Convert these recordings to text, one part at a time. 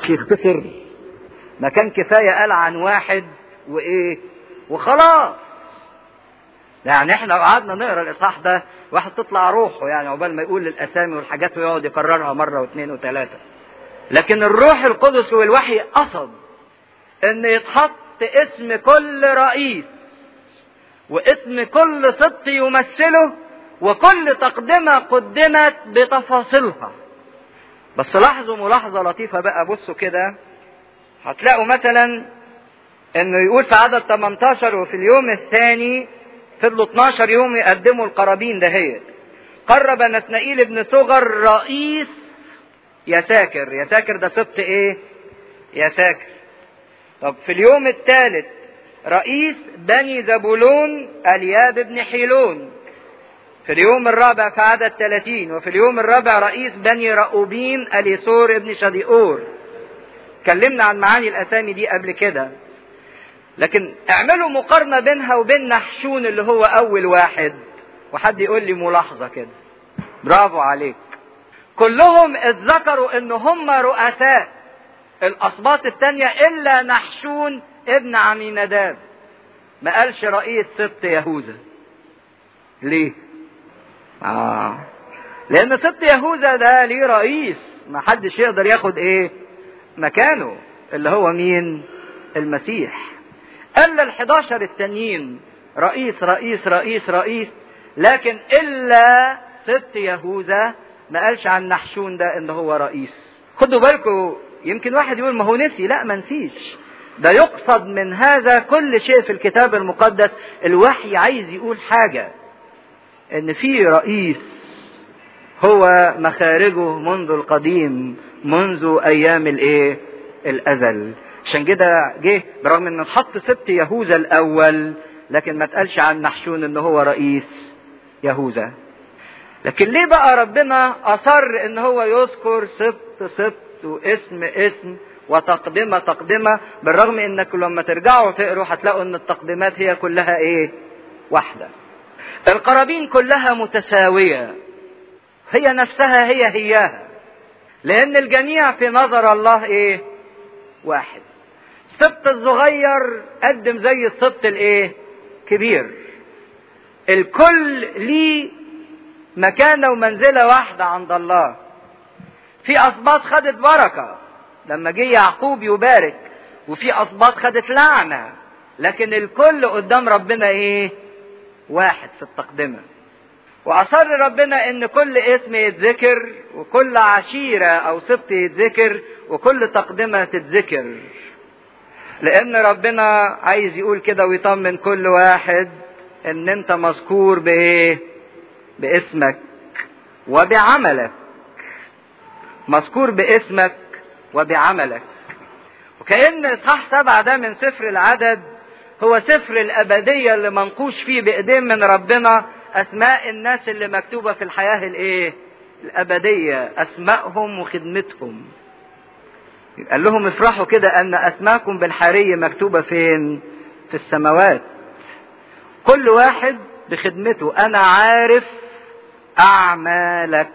يختصر ما كان كفاية قال عن واحد وايه وخلاص يعني احنا لو قعدنا نقرا الاصحاح ده واحد تطلع روحه يعني عقبال ما يقول الاسامي والحاجات ويقعد يكررها مره واثنين وثلاثه لكن الروح القدس والوحي قصد ان يتحط اسم كل رئيس واسم كل سبط يمثله وكل تقدمه قدمت بتفاصيلها بس لاحظوا ملاحظه لطيفه بقى بصوا كده هتلاقوا مثلا انه يقول في عدد 18 وفي اليوم الثاني فضلوا 12 يوم يقدموا القرابين دهيت قرب نثنائيل بن صغر رئيس يساكر يساكر ده سبط ايه يساكر طب في اليوم الثالث رئيس بني زبولون الياب بن حيلون في اليوم الرابع في عدد 30 وفي اليوم الرابع رئيس بني رأوبين اليسور بن شديئور اتكلمنا عن معاني الاسامي دي قبل كده لكن اعملوا مقارنة بينها وبين نحشون اللي هو اول واحد وحد يقول لي ملاحظة كده برافو عليك كلهم اتذكروا ان هم رؤساء الاسباط التانية الا نحشون ابن عمينداب ما قالش رئيس سبط يهوذا ليه اه لان سبط يهوذا ده ليه رئيس ما حدش يقدر ياخد ايه مكانه اللي هو مين المسيح الا الحداشر التانيين رئيس رئيس رئيس رئيس لكن الا سبط يهوذا ما قالش عن نحشون ده ان هو رئيس خدوا بالكم يمكن واحد يقول ما هو نسي لا ما نسيش ده يقصد من هذا كل شيء في الكتاب المقدس الوحي عايز يقول حاجة ان في رئيس هو مخارجه منذ القديم منذ ايام الايه الازل عشان كده جه برغم ان اتحط سبت يهوذا الاول لكن ما اتقالش عن نحشون ان هو رئيس يهوذا لكن ليه بقى ربنا اصر ان هو يذكر سبت سبت واسم اسم وتقدمة تقدمة بالرغم انك لما ترجعوا تقروا هتلاقوا ان التقديمات هي كلها ايه واحدة القرابين كلها متساوية هي نفسها هي هياها لان الجميع في نظر الله ايه واحد السبط الصغير قدم زي السبط الايه كبير الكل ليه مكانة ومنزلة واحدة عند الله في أسباط خدت بركة لما جه يعقوب يبارك وفي أسباط خدت لعنة لكن الكل قدام ربنا إيه؟ واحد في التقدمة وأصر ربنا إن كل اسم يتذكر وكل عشيرة أو سبط يتذكر وكل تقدمة تتذكر لأن ربنا عايز يقول كده ويطمن كل واحد إن أنت مذكور بإيه؟ باسمك وبعملك مذكور باسمك وبعملك وكأن اصحاح سبعة ده من سفر العدد هو سفر الأبدية اللي منقوش فيه بإيدين من ربنا أسماء الناس اللي مكتوبة في الحياة الإيه؟ الأبدية أسمائهم وخدمتهم قال لهم افرحوا كده أن أسماءكم بالحري مكتوبة فين؟ في السماوات كل واحد بخدمته أنا عارف أعمالك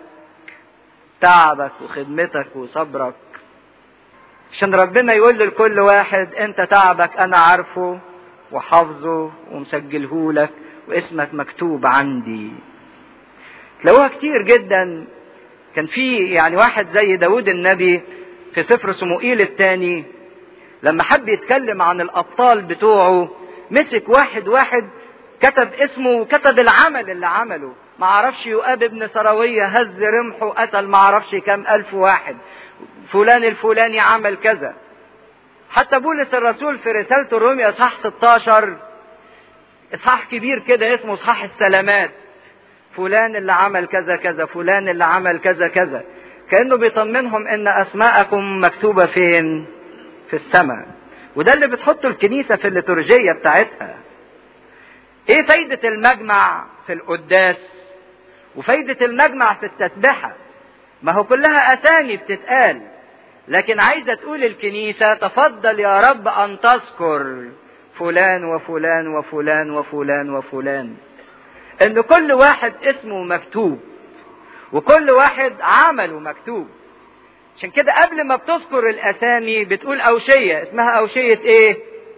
تعبك وخدمتك وصبرك عشان ربنا يقول لكل واحد انت تعبك انا عارفه وحافظه ومسجله لك واسمك مكتوب عندي تلاقوها كتير جدا كان في يعني واحد زي داود النبي في سفر صموئيل الثاني لما حب يتكلم عن الابطال بتوعه مسك واحد واحد كتب اسمه وكتب العمل اللي عمله ما عرفش يؤاب ابن سراوية هز رمحه قتل ما عرفش كام ألف واحد فلان الفلاني عمل كذا حتى بولس الرسول في رسالته الرومية اصحاح 16 اصحاح كبير كده اسمه اصحاح السلامات فلان اللي عمل كذا كذا فلان اللي عمل كذا كذا كانه بيطمنهم ان اسماءكم مكتوبه فين في السماء وده اللي بتحطه الكنيسه في الليتورجيه بتاعتها ايه فايده المجمع في القداس وفايده المجمع في التسبحه ما هو كلها اسامي بتتقال لكن عايزه تقول الكنيسه تفضل يا رب ان تذكر فلان وفلان وفلان وفلان وفلان ان كل واحد اسمه مكتوب وكل واحد عمله مكتوب عشان كده قبل ما بتذكر الاسامي بتقول اوشيه اسمها اوشيه ايه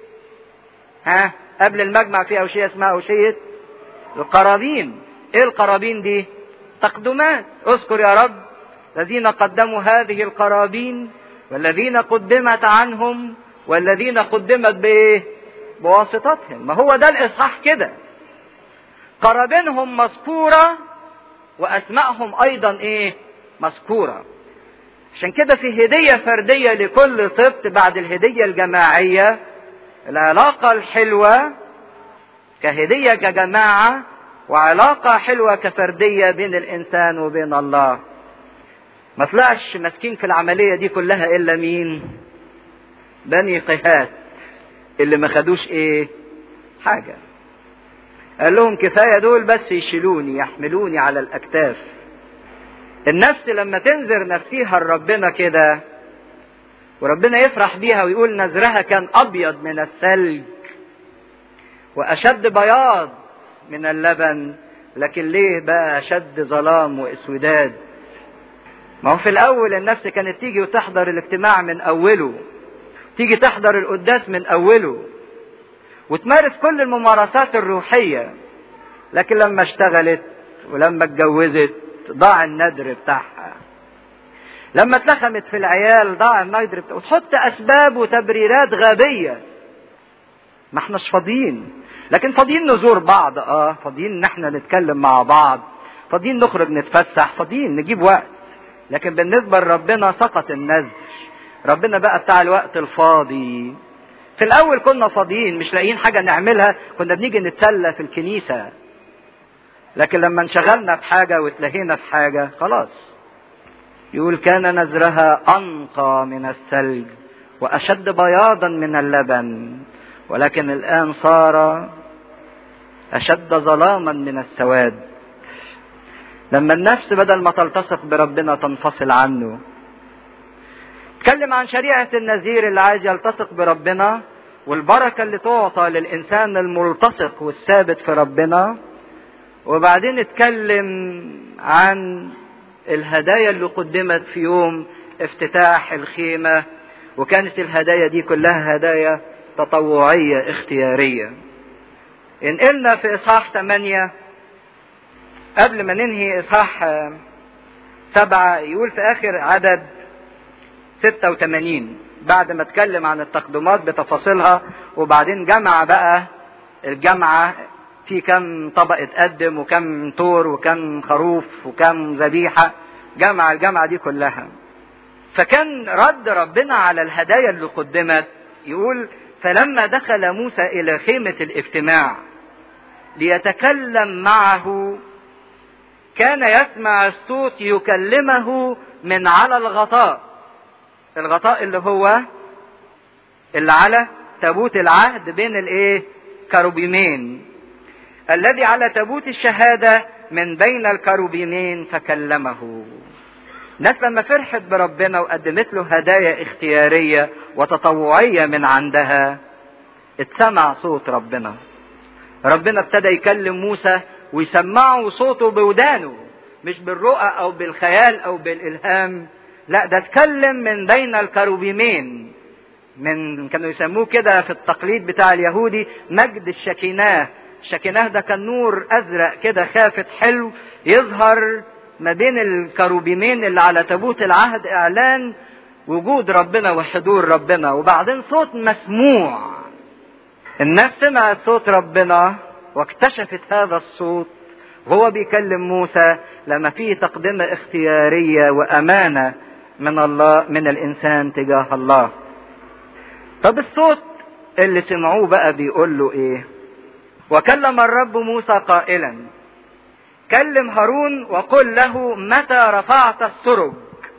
ها قبل المجمع في اوشيه اسمها اوشيه القرابين ايه القرابين دي تقدمات اذكر يا رب الذين قدموا هذه القرابين والذين قدمت عنهم والذين قدمت بايه بواسطتهم ما هو ده الاصحاح كده قرابينهم مذكوره واسمائهم ايضا ايه مذكوره عشان كده في هدية فردية لكل سبط بعد الهدية الجماعية العلاقة الحلوة كهدية كجماعة وعلاقة حلوة كفردية بين الإنسان وبين الله ما طلعش ماسكين في العملية دي كلها إلا مين بني قهات اللي ما خدوش إيه حاجة قال لهم كفاية دول بس يشيلوني يحملوني على الأكتاف النفس لما تنذر نفسيها لربنا كده وربنا يفرح بيها ويقول نذرها كان ابيض من الثلج واشد بياض من اللبن لكن ليه بقى اشد ظلام واسوداد ما هو في الاول النفس كانت تيجي وتحضر الاجتماع من اوله تيجي تحضر القداس من اوله وتمارس كل الممارسات الروحيه لكن لما اشتغلت ولما اتجوزت ضاع الندر بتاعها لما اتلخمت في العيال ضاع الندر بتاعها وتحط اسباب وتبريرات غبيه ما احناش فاضيين لكن فاضيين نزور بعض اه فاضيين ان احنا نتكلم مع بعض فاضيين نخرج نتفسح فاضيين نجيب وقت لكن بالنسبه لربنا سقط النذر ربنا بقى بتاع الوقت الفاضي في الاول كنا فاضيين مش لاقيين حاجه نعملها كنا بنيجي نتسلى في الكنيسه لكن لما انشغلنا بحاجة واتلهينا في حاجة خلاص يقول كان نزرها أنقى من الثلج وأشد بياضا من اللبن ولكن الآن صار أشد ظلاما من السواد لما النفس بدل ما تلتصق بربنا تنفصل عنه اتكلم عن شريعة النذير اللي عايز يلتصق بربنا والبركة اللي تعطى للإنسان الملتصق والثابت في ربنا وبعدين اتكلم عن الهدايا اللي قدمت في يوم افتتاح الخيمة وكانت الهدايا دي كلها هدايا تطوعية اختيارية انقلنا في اصحاح 8 قبل ما ننهي اصحاح سبعة يقول في اخر عدد 86 بعد ما اتكلم عن التقدمات بتفاصيلها وبعدين جمع بقى الجامعة في كم طبق اتقدم وكم طور وكم خروف وكم ذبيحة جمع الجامعة دي كلها فكان رد ربنا على الهدايا اللي قدمت يقول فلما دخل موسى إلى خيمة الاجتماع ليتكلم معه كان يسمع الصوت يكلمه من على الغطاء الغطاء اللي هو اللي على تابوت العهد بين الايه كروبيمين الذي على تابوت الشهادة من بين الكروبيمين فكلمه الناس لما فرحت بربنا وقدمت له هدايا اختيارية وتطوعية من عندها اتسمع صوت ربنا ربنا ابتدى يكلم موسى ويسمعه صوته بودانه مش بالرؤى او بالخيال او بالالهام لا ده اتكلم من بين الكروبيمين من كانوا يسموه كده في التقليد بتاع اليهودي مجد الشكيناه الشكيناه ده كان نور ازرق كده خافت حلو يظهر ما بين الكروبيمين اللي على تابوت العهد اعلان وجود ربنا وحضور ربنا وبعدين صوت مسموع الناس سمعت صوت ربنا واكتشفت هذا الصوت وهو بيكلم موسى لما فيه تقدمة اختيارية وأمانة من الله من الإنسان تجاه الله. طب الصوت اللي سمعوه بقى بيقول له إيه؟ وكلم الرب موسى قائلا: كلم هارون وقل له متى رفعت السرج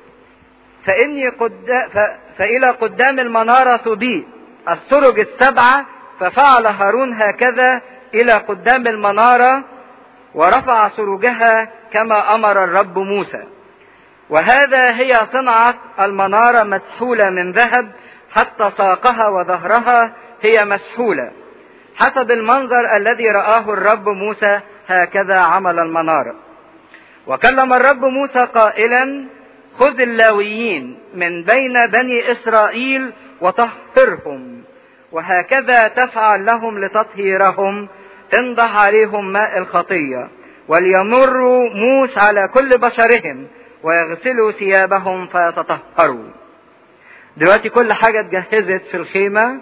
فإني قد ف... فإلى قدام المنارة تضيء السرج السبعة ففعل هارون هكذا إلى قدام المنارة ورفع سروجها كما امر الرب موسى وهذا هي صنعه المناره مسحوله من ذهب حتى ساقها وظهرها هي مسحوله حسب المنظر الذي راه الرب موسى هكذا عمل المناره وكلم الرب موسى قائلا خذ اللاويين من بين بني إسرائيل وطهرهم وهكذا تفعل لهم لتطهيرهم انضح عليهم ماء الخطية وليمروا موس على كل بشرهم ويغسلوا ثيابهم فيتطهروا دلوقتي كل حاجة اتجهزت في الخيمة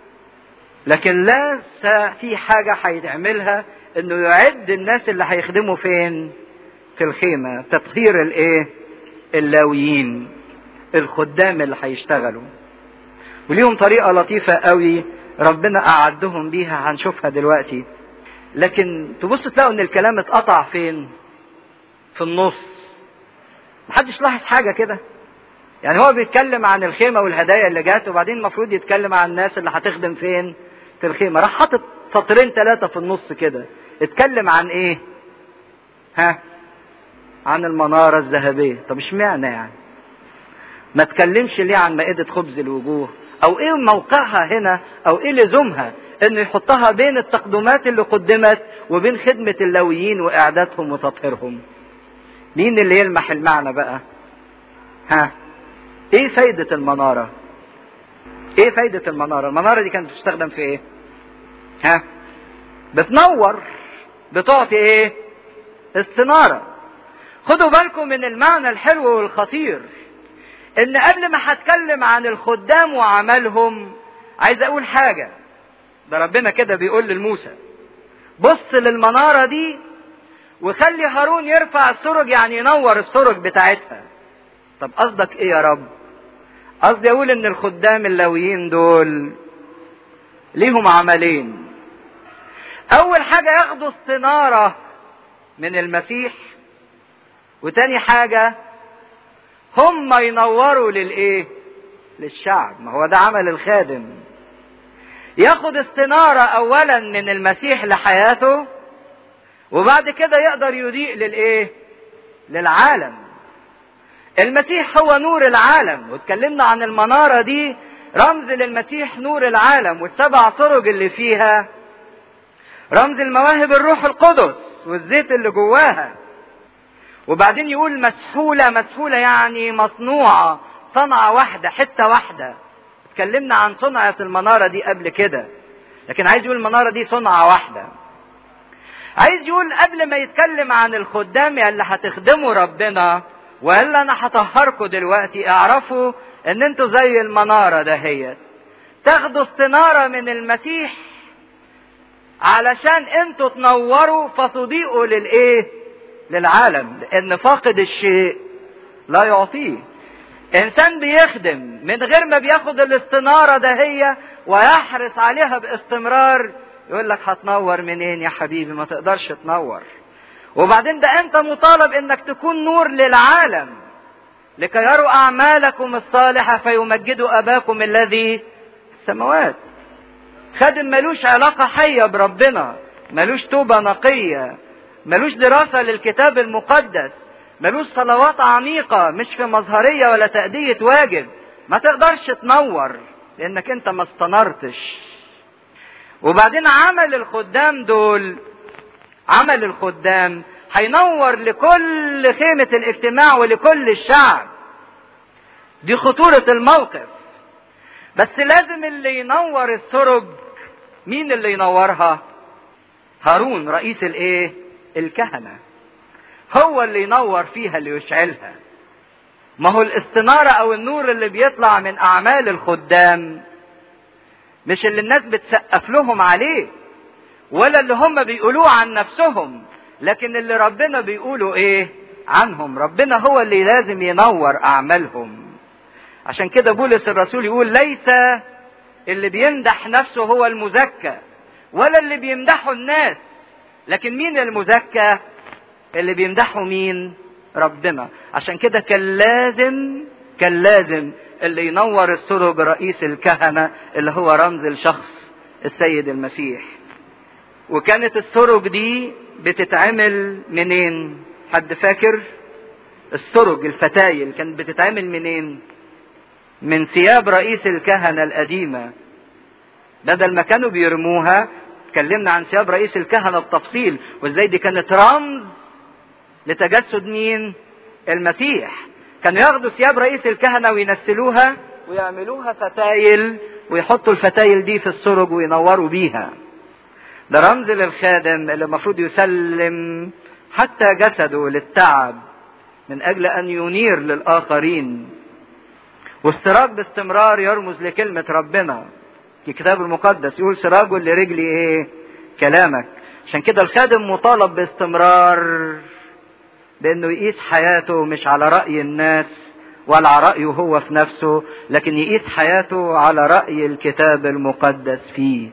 لكن لسه في حاجة هيتعملها انه يعد الناس اللي هيخدموا فين في الخيمة تطهير الايه اللاويين الخدام اللي هيشتغلوا وليهم طريقة لطيفة قوي ربنا أعدهم بيها هنشوفها دلوقتي لكن تبص تلاقوا ان الكلام اتقطع فين في النص محدش لاحظ حاجة كده يعني هو بيتكلم عن الخيمة والهدايا اللي جات وبعدين المفروض يتكلم عن الناس اللي هتخدم فين في الخيمة راح حاطط سطرين ثلاثة في النص كده اتكلم عن ايه ها عن المنارة الذهبية طب اشمعنى يعني ما تكلمش ليه عن مائدة خبز الوجوه او ايه موقعها هنا او ايه لزومها انه يحطها بين التقدمات اللي قدمت وبين خدمة اللويين واعدادهم وتطهيرهم مين اللي يلمح المعنى بقى ها ايه فايدة المنارة ايه فايدة المنارة المنارة دي كانت بتستخدم في ايه ها بتنور بتعطي ايه استنارة خدوا بالكم من المعنى الحلو والخطير ان قبل ما هتكلم عن الخدام وعملهم عايز اقول حاجة ده ربنا كده بيقول لموسى بص للمنارة دي وخلي هارون يرفع السرج يعني ينور السرج بتاعتها طب قصدك ايه يا رب قصدي اقول ان الخدام اللويين دول ليهم عملين اول حاجة ياخدوا استنارة من المسيح وتاني حاجة هم ينوروا للايه للشعب ما هو ده عمل الخادم ياخد استنارة اولا من المسيح لحياته وبعد كده يقدر يضيء للايه للعالم المسيح هو نور العالم واتكلمنا عن المنارة دي رمز للمسيح نور العالم والسبع سرج اللي فيها رمز المواهب الروح القدس والزيت اللي جواها وبعدين يقول مسحولة مسحولة يعني مصنوعة صنعة واحدة حتة واحدة اتكلمنا عن صنعة المنارة دي قبل كده لكن عايز يقول المنارة دي صنعة واحدة عايز يقول قبل ما يتكلم عن الخدام اللي هتخدموا ربنا والا انا هطهركم دلوقتي اعرفوا ان انتوا زي المنارة دهيت تاخدوا استنارة من المسيح علشان انتوا تنوروا فتضيئوا للايه للعالم لان فاقد الشيء لا يعطيه انسان بيخدم من غير ما بياخد الاستنارة دهية ويحرص عليها باستمرار يقول لك هتنور منين يا حبيبي ما تقدرش تنور وبعدين ده انت مطالب انك تكون نور للعالم لكي يروا اعمالكم الصالحة فيمجدوا اباكم الذي في السماوات خادم ملوش علاقة حية بربنا ملوش توبة نقية ملوش دراسة للكتاب المقدس ملوش صلوات عميقة مش في مظهرية ولا تأدية واجب ما تقدرش تنور لانك انت ما استنرتش وبعدين عمل الخدام دول عمل الخدام هينور لكل خيمة الاجتماع ولكل الشعب دي خطورة الموقف بس لازم اللي ينور السرج مين اللي ينورها هارون رئيس الايه الكهنة هو اللي ينور فيها اللي يشعلها ما هو الاستنارة او النور اللي بيطلع من اعمال الخدام مش اللي الناس بتسقف لهم عليه ولا اللي هم بيقولوه عن نفسهم لكن اللي ربنا بيقولوا ايه عنهم ربنا هو اللي لازم ينور اعمالهم عشان كده بولس الرسول يقول ليس اللي بيمدح نفسه هو المزكى ولا اللي بيمدحه الناس لكن مين المزكى اللي بيمدحه مين ربنا عشان كده كان لازم كان لازم اللي ينور السرج رئيس الكهنة اللي هو رمز الشخص السيد المسيح وكانت السرج دي بتتعمل منين حد فاكر السرج الفتايل كانت بتتعمل منين من ثياب رئيس الكهنة القديمة بدل ما كانوا بيرموها اتكلمنا عن ثياب رئيس الكهنة بتفصيل وازاي دي كانت رمز لتجسد مين المسيح كانوا ياخدوا ثياب رئيس الكهنة وينسلوها ويعملوها فتايل ويحطوا الفتايل دي في السرج وينوروا بيها ده رمز للخادم اللي المفروض يسلم حتى جسده للتعب من اجل ان ينير للاخرين والسراج باستمرار يرمز لكلمة ربنا في الكتاب المقدس يقول سراج لرجلي ايه كلامك عشان كده الخادم مطالب باستمرار بانه يقيس حياته مش على رأي الناس ولا على رأيه هو في نفسه لكن يقيس حياته على رأي الكتاب المقدس فيه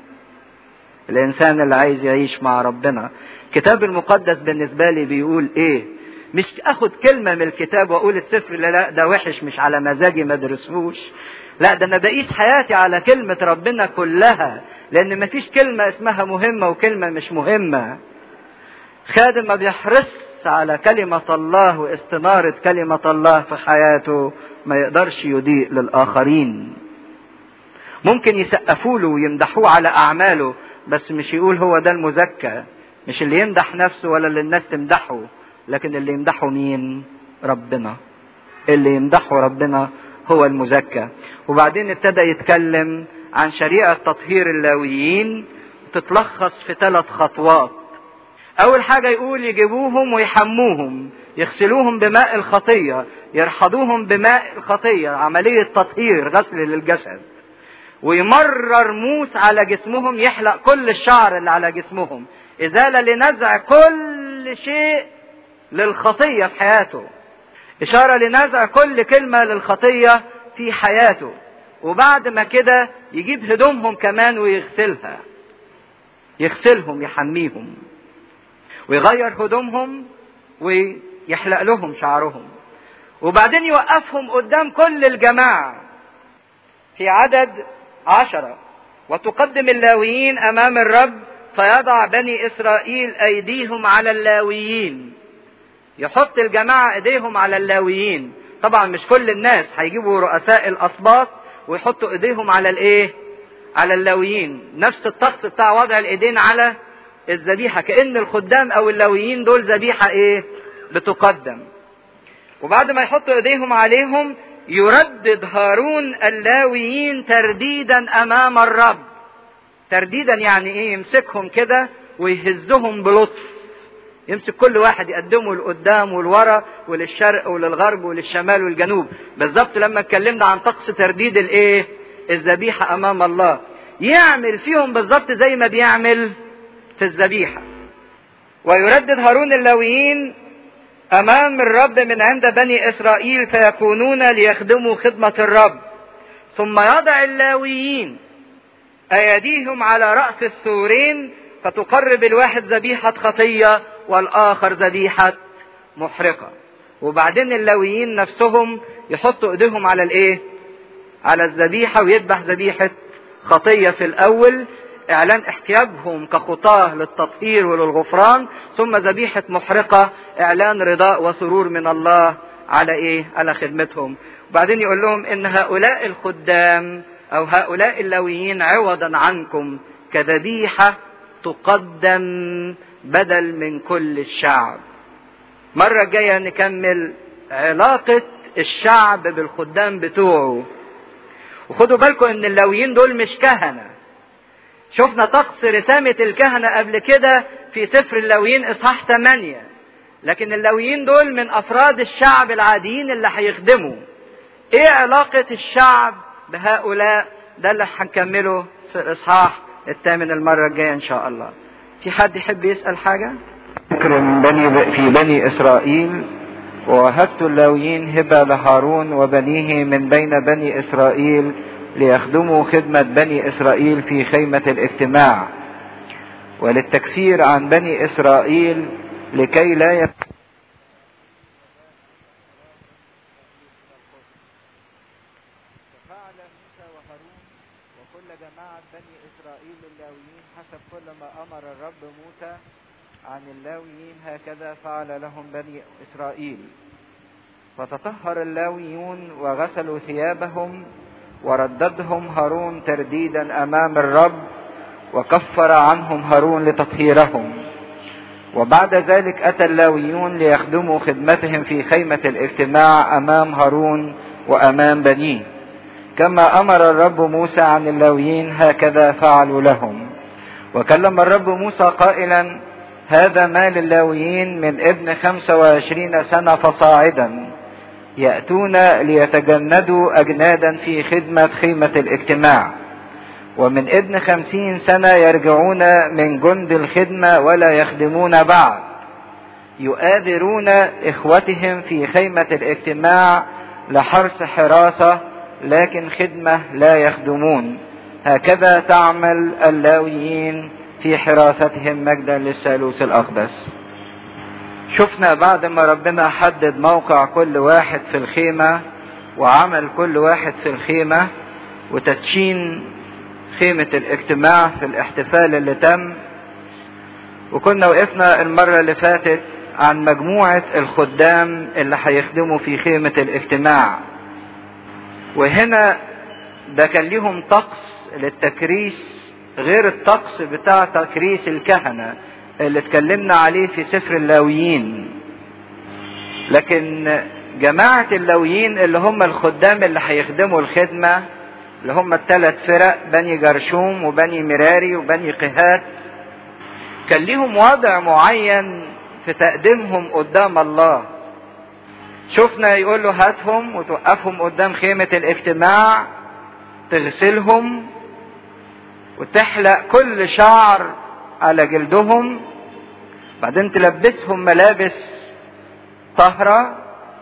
الانسان اللي عايز يعيش مع ربنا الكتاب المقدس بالنسبة لي بيقول ايه مش اخد كلمة من الكتاب واقول السفر لا لا ده وحش مش على مزاجي ما ادرسهوش لا ده انا بقيس حياتي على كلمة ربنا كلها لان مفيش كلمة اسمها مهمة وكلمة مش مهمة خادم ما بيحرص على كلمة الله واستنارة كلمة الله في حياته ما يقدرش يضيء للآخرين ممكن يسقفوا له ويمدحوه على أعماله بس مش يقول هو ده المزكى مش اللي يمدح نفسه ولا اللي الناس تمدحه لكن اللي يمدحه مين ربنا اللي يمدحه ربنا هو المزكى وبعدين ابتدى يتكلم عن شريعة تطهير اللاويين تتلخص في ثلاث خطوات أول حاجة يقول يجيبوهم ويحموهم يغسلوهم بماء الخطية يرحضوهم بماء الخطية عملية تطهير غسل للجسد ويمرر موس على جسمهم يحلق كل الشعر اللي على جسمهم إزالة لنزع كل شيء للخطية في حياته إشارة لنزع كل كلمة للخطية في حياته وبعد ما كده يجيب هدومهم كمان ويغسلها يغسلهم يحميهم ويغير هدومهم ويحلق لهم شعرهم وبعدين يوقفهم قدام كل الجماعة في عدد عشرة وتقدم اللاويين أمام الرب فيضع بني إسرائيل أيديهم على اللاويين يحط الجماعة ايديهم على اللاويين طبعا مش كل الناس هيجيبوا رؤساء الاسباط ويحطوا ايديهم على الايه على اللاويين نفس الطقس بتاع وضع الايدين على الذبيحة كأن الخدام او اللاويين دول ذبيحة ايه بتقدم وبعد ما يحطوا ايديهم عليهم يردد هارون اللاويين ترديدا امام الرب ترديدا يعني ايه يمسكهم كده ويهزهم بلطف يمسك كل واحد يقدمه لقدام ولورا وللشرق وللغرب وللشمال والجنوب بالظبط لما اتكلمنا عن طقس ترديد الايه الذبيحة امام الله يعمل فيهم بالظبط زي ما بيعمل في الذبيحة ويردد هارون اللاويين امام الرب من عند بني اسرائيل فيكونون ليخدموا خدمة الرب ثم يضع اللاويين ايديهم على رأس السورين فتقرب الواحد ذبيحة خطية والآخر ذبيحة محرقة وبعدين اللاويين نفسهم يحطوا ايديهم على الايه على الذبيحة ويذبح ذبيحة خطية في الأول إعلان احتياجهم كخطاة للتطهير وللغفران ثم ذبيحة محرقة إعلان رضاء وسرور من الله على إيه؟ على خدمتهم. وبعدين يقول لهم إن هؤلاء الخدام أو هؤلاء اللاويين عوضا عنكم كذبيحة تقدم بدل من كل الشعب مرة جاية نكمل علاقة الشعب بالخدام بتوعه وخدوا بالكم ان اللاويين دول مش كهنة شفنا طقس رسامة الكهنة قبل كده في سفر اللاويين اصحاح 8 لكن اللاويين دول من افراد الشعب العاديين اللي هيخدموا ايه علاقة الشعب بهؤلاء ده اللي هنكمله في الاصحاح الثامن المرة الجاية ان شاء الله في حد يحب يسأل حاجة ذكر بني في بني إسرائيل ووهبت اللاويين هبة لهارون وبنيه من بين بني إسرائيل ليخدموا خدمة بني إسرائيل في خيمة الاجتماع وللتكفير عن بني إسرائيل لكي لا يكون ففعل موسى وهارون وكل جماعة بني إسرائيل اللاويين حسب كل ما أمر الرب موسى عن اللاويين هكذا فعل لهم بني إسرائيل فتطهر اللاويون وغسلوا ثيابهم ورددهم هارون ترديدا أمام الرب وكفر عنهم هارون لتطهيرهم وبعد ذلك أتى اللاويون ليخدموا خدمتهم في خيمة الاجتماع أمام هارون وأمام بنيه كما أمر الرب موسى عن اللاويين هكذا فعلوا لهم وكلم الرب موسى قائلا هذا ما للاويين من ابن خمسة وعشرين سنة فصاعدا يأتون ليتجندوا أجنادا في خدمة خيمة الاجتماع ومن ابن خمسين سنة يرجعون من جند الخدمة ولا يخدمون بعد يؤاذرون إخوتهم في خيمة الاجتماع لحرس حراسة لكن خدمة لا يخدمون هكذا تعمل اللاويين في حراستهم مجدا للثالوث الأقدس شفنا بعد ما ربنا حدد موقع كل واحد في الخيمة وعمل كل واحد في الخيمة وتدشين خيمة الاجتماع في الاحتفال اللي تم وكنا وقفنا المرة اللي فاتت عن مجموعة الخدام اللي هيخدموا في خيمة الاجتماع وهنا ده كان ليهم طقس للتكريس غير الطقس بتاع تكريس الكهنة اللي اتكلمنا عليه في سفر اللاويين لكن جماعة اللاويين اللي هم الخدام اللي هيخدموا الخدمة اللي هم الثلاث فرق بني جرشوم وبني مراري وبني قهات كان ليهم وضع معين في تقديمهم قدام الله شفنا يقول له هاتهم وتوقفهم قدام خيمة الاجتماع تغسلهم وتحلق كل شعر على جلدهم بعدين تلبسهم ملابس طهرة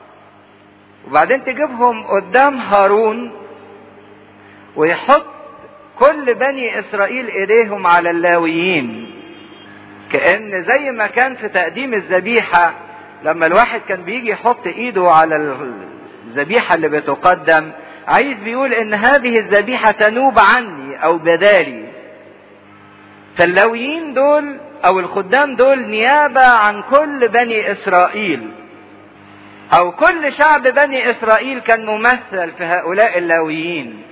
وبعدين تجيبهم قدام هارون ويحط كل بني اسرائيل ايديهم على اللاويين كأن زي ما كان في تقديم الذبيحة لما الواحد كان بيجي يحط ايده على الذبيحة اللي بتقدم عايز بيقول ان هذه الذبيحة تنوب عني او بدالي فاللاويين دول او الخدام دول نيابة عن كل بني اسرائيل او كل شعب بني اسرائيل كان ممثل في هؤلاء اللاويين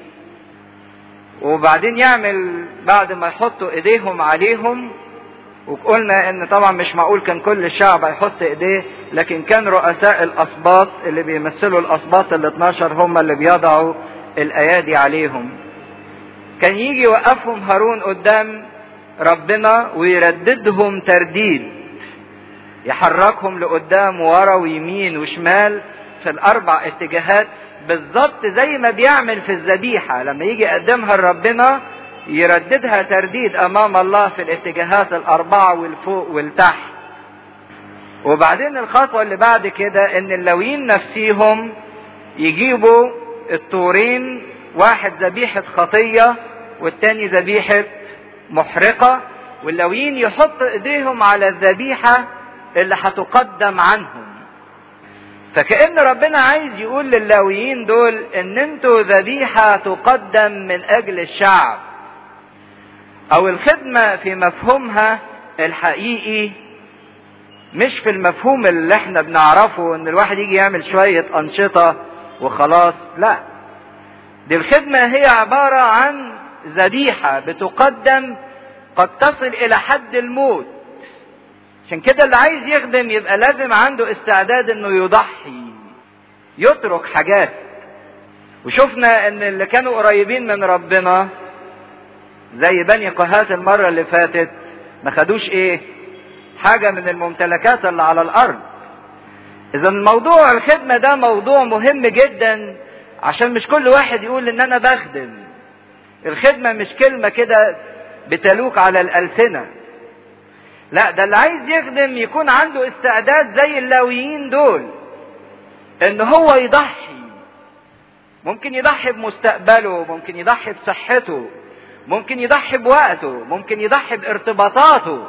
وبعدين يعمل بعد ما يحطوا ايديهم عليهم وقلنا ان طبعا مش معقول كان كل الشعب هيحط ايديه لكن كان رؤساء الاسباط اللي بيمثلوا الاسباط ال 12 هم اللي بيضعوا الايادي عليهم كان يجي يوقفهم هارون قدام ربنا ويرددهم ترديد يحركهم لقدام ورا ويمين وشمال في الاربع اتجاهات بالظبط زي ما بيعمل في الذبيحه لما يجي يقدمها لربنا يرددها ترديد امام الله في الاتجاهات الاربعه والفوق والتحت وبعدين الخطوه اللي بعد كده ان اللويين نفسيهم يجيبوا الطورين واحد ذبيحه خطيه والتاني ذبيحه محرقه واللويين يحط ايديهم على الذبيحه اللي هتقدم عنهم فكأن ربنا عايز يقول للاويين دول ان انتوا ذبيحة تقدم من اجل الشعب او الخدمة في مفهومها الحقيقي مش في المفهوم اللي احنا بنعرفه ان الواحد يجي يعمل شوية انشطة وخلاص لا دي الخدمة هي عبارة عن ذبيحة بتقدم قد تصل الى حد الموت عشان كده اللي عايز يخدم يبقى لازم عنده استعداد انه يضحي يترك حاجات وشفنا ان اللي كانوا قريبين من ربنا زي بني قهات المرة اللي فاتت ما خدوش ايه حاجة من الممتلكات اللي على الارض اذا موضوع الخدمة ده موضوع مهم جدا عشان مش كل واحد يقول ان انا بخدم الخدمة مش كلمة كده بتلوك على الألسنة لا ده اللي عايز يخدم يكون عنده استعداد زي اللاويين دول ان هو يضحي ممكن يضحي بمستقبله ممكن يضحي بصحته ممكن يضحي بوقته ممكن يضحي بارتباطاته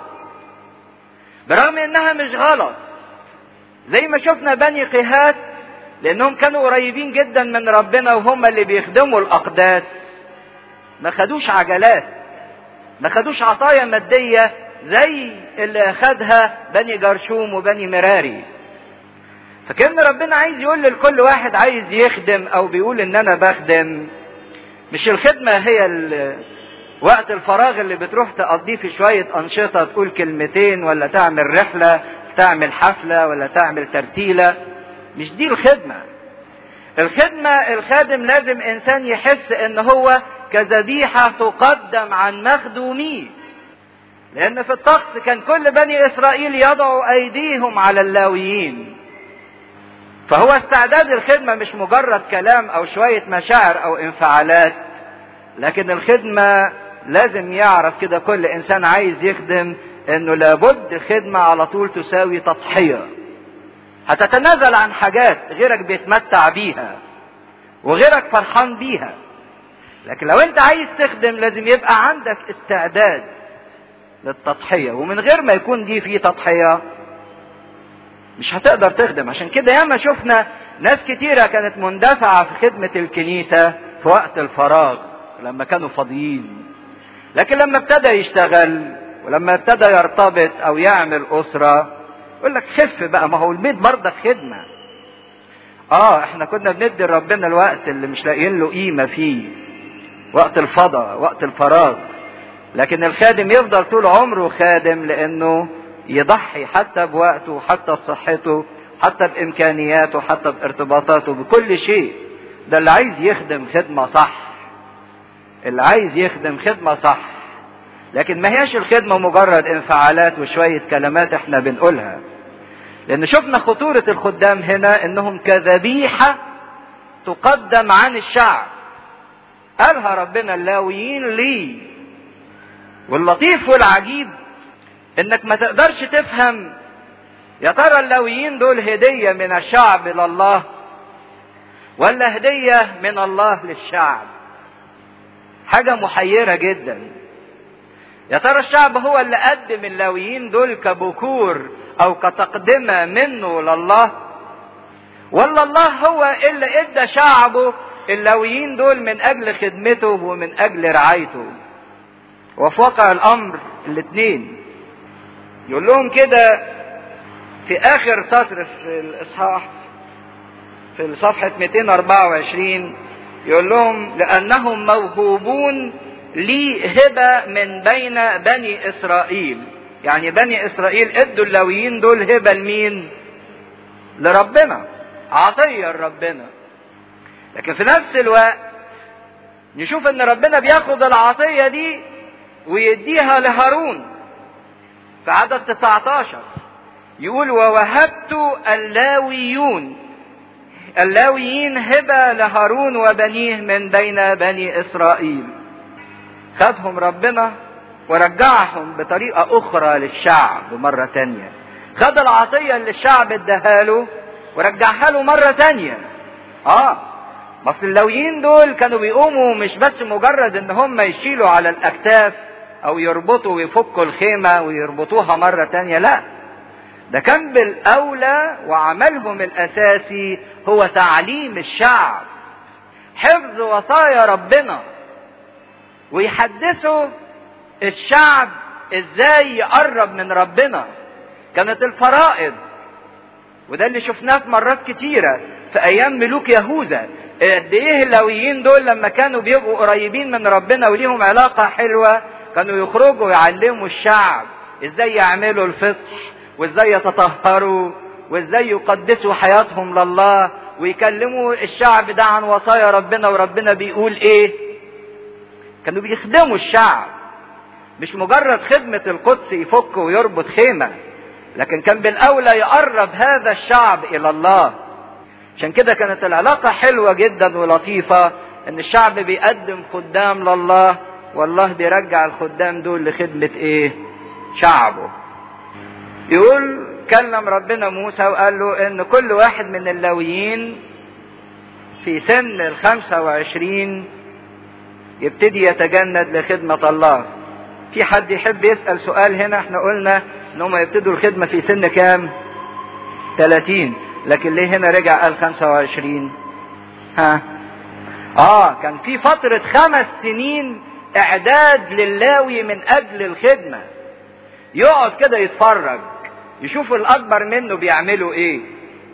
برغم انها مش غلط زي ما شفنا بني قهات لانهم كانوا قريبين جدا من ربنا وهم اللي بيخدموا الاقداس ما خدوش عجلات ما خدوش عطايا ماديه زي اللي اخدها بني جرشوم وبني مراري فكان ربنا عايز يقول لكل واحد عايز يخدم او بيقول ان انا بخدم مش الخدمة هي وقت الفراغ اللي بتروح تقضيه في شوية أنشطة تقول كلمتين ولا تعمل رحلة تعمل حفلة ولا تعمل ترتيلة مش دي الخدمة الخدمة الخادم لازم إنسان يحس إن هو كذبيحة تقدم عن مخدوميه لأن في الطقس كان كل بني إسرائيل يضعوا أيديهم على اللاويين فهو استعداد الخدمة مش مجرد كلام أو شوية مشاعر أو انفعالات لكن الخدمة لازم يعرف كده كل إنسان عايز يخدم إنه لابد خدمة على طول تساوي تضحية هتتنازل عن حاجات غيرك بيتمتع بيها وغيرك فرحان بيها لكن لو انت عايز تخدم لازم يبقى عندك استعداد للتضحية ومن غير ما يكون دي في تضحية مش هتقدر تخدم عشان كده ياما شفنا ناس كتيرة كانت مندفعة في خدمة الكنيسة في وقت الفراغ لما كانوا فاضيين لكن لما ابتدى يشتغل ولما ابتدى يرتبط او يعمل اسرة يقول لك خف بقى ما هو البيت برضه خدمة اه احنا كنا بندي لربنا الوقت اللي مش لاقيين له قيمة فيه وقت الفضاء وقت الفراغ لكن الخادم يفضل طول عمره خادم لانه يضحي حتى بوقته حتى بصحته حتى بامكانياته حتى بارتباطاته بكل شيء ده اللي عايز يخدم خدمة صح اللي عايز يخدم خدمة صح لكن ما هياش الخدمة مجرد انفعالات وشوية كلمات احنا بنقولها لان شفنا خطورة الخدام هنا انهم كذبيحة تقدم عن الشعب قالها ربنا اللاويين لي واللطيف والعجيب انك ما تقدرش تفهم يا ترى اللاويين دول هدية من الشعب لله ولا هدية من الله للشعب حاجة محيرة جدا يا ترى الشعب هو اللي قدم اللاويين دول كبكور او كتقدمة منه لله ولا الله هو اللي ادى شعبه اللاويين دول من اجل خدمته ومن اجل رعايته وفي واقع الامر الاثنين يقول لهم كده في اخر سطر في الاصحاح في صفحة 224 يقول لهم لانهم موهوبون لي هبة من بين بني اسرائيل يعني بني اسرائيل ادوا اللاويين دول هبة لمين لربنا عطية لربنا لكن في نفس الوقت نشوف ان ربنا بياخد العطية دي ويديها لهارون في عدد 19 يقول ووهبت اللاويون اللاويين هبة لهارون وبنيه من بين بني إسرائيل خدهم ربنا ورجعهم بطريقة أخرى للشعب مرة تانية خد العطية اللي الشعب اداها له ورجعها له مرة تانية اه بس اللاويين دول كانوا بيقوموا مش بس مجرد ان هم يشيلوا على الاكتاف او يربطوا ويفكوا الخيمة ويربطوها مرة تانية لا ده كان بالاولى وعملهم الاساسي هو تعليم الشعب حفظ وصايا ربنا ويحدثوا الشعب ازاي يقرب من ربنا كانت الفرائض وده اللي شفناه في مرات كتيرة في ايام ملوك يهوذا قد ايه اللاويين دول لما كانوا بيبقوا قريبين من ربنا وليهم علاقة حلوة كانوا يخرجوا يعلموا الشعب ازاي يعملوا الفصح وازاي يتطهروا وازاي يقدسوا حياتهم لله ويكلموا الشعب ده عن وصايا ربنا وربنا بيقول ايه كانوا بيخدموا الشعب مش مجرد خدمة القدس يفك ويربط خيمة لكن كان بالاولى يقرب هذا الشعب الى الله عشان كده كانت العلاقة حلوة جدا ولطيفة ان الشعب بيقدم خدام لله والله بيرجع الخدام دول لخدمة ايه شعبه يقول كلم ربنا موسى وقال له ان كل واحد من اللاويين في سن الخمسة وعشرين يبتدي يتجند لخدمة الله في حد يحب يسأل سؤال هنا احنا قلنا ان هم يبتدوا الخدمة في سن كام 30 لكن ليه هنا رجع قال 25 ها اه كان في فترة خمس سنين اعداد للاوي من اجل الخدمة يقعد كده يتفرج يشوف الاكبر منه بيعملوا ايه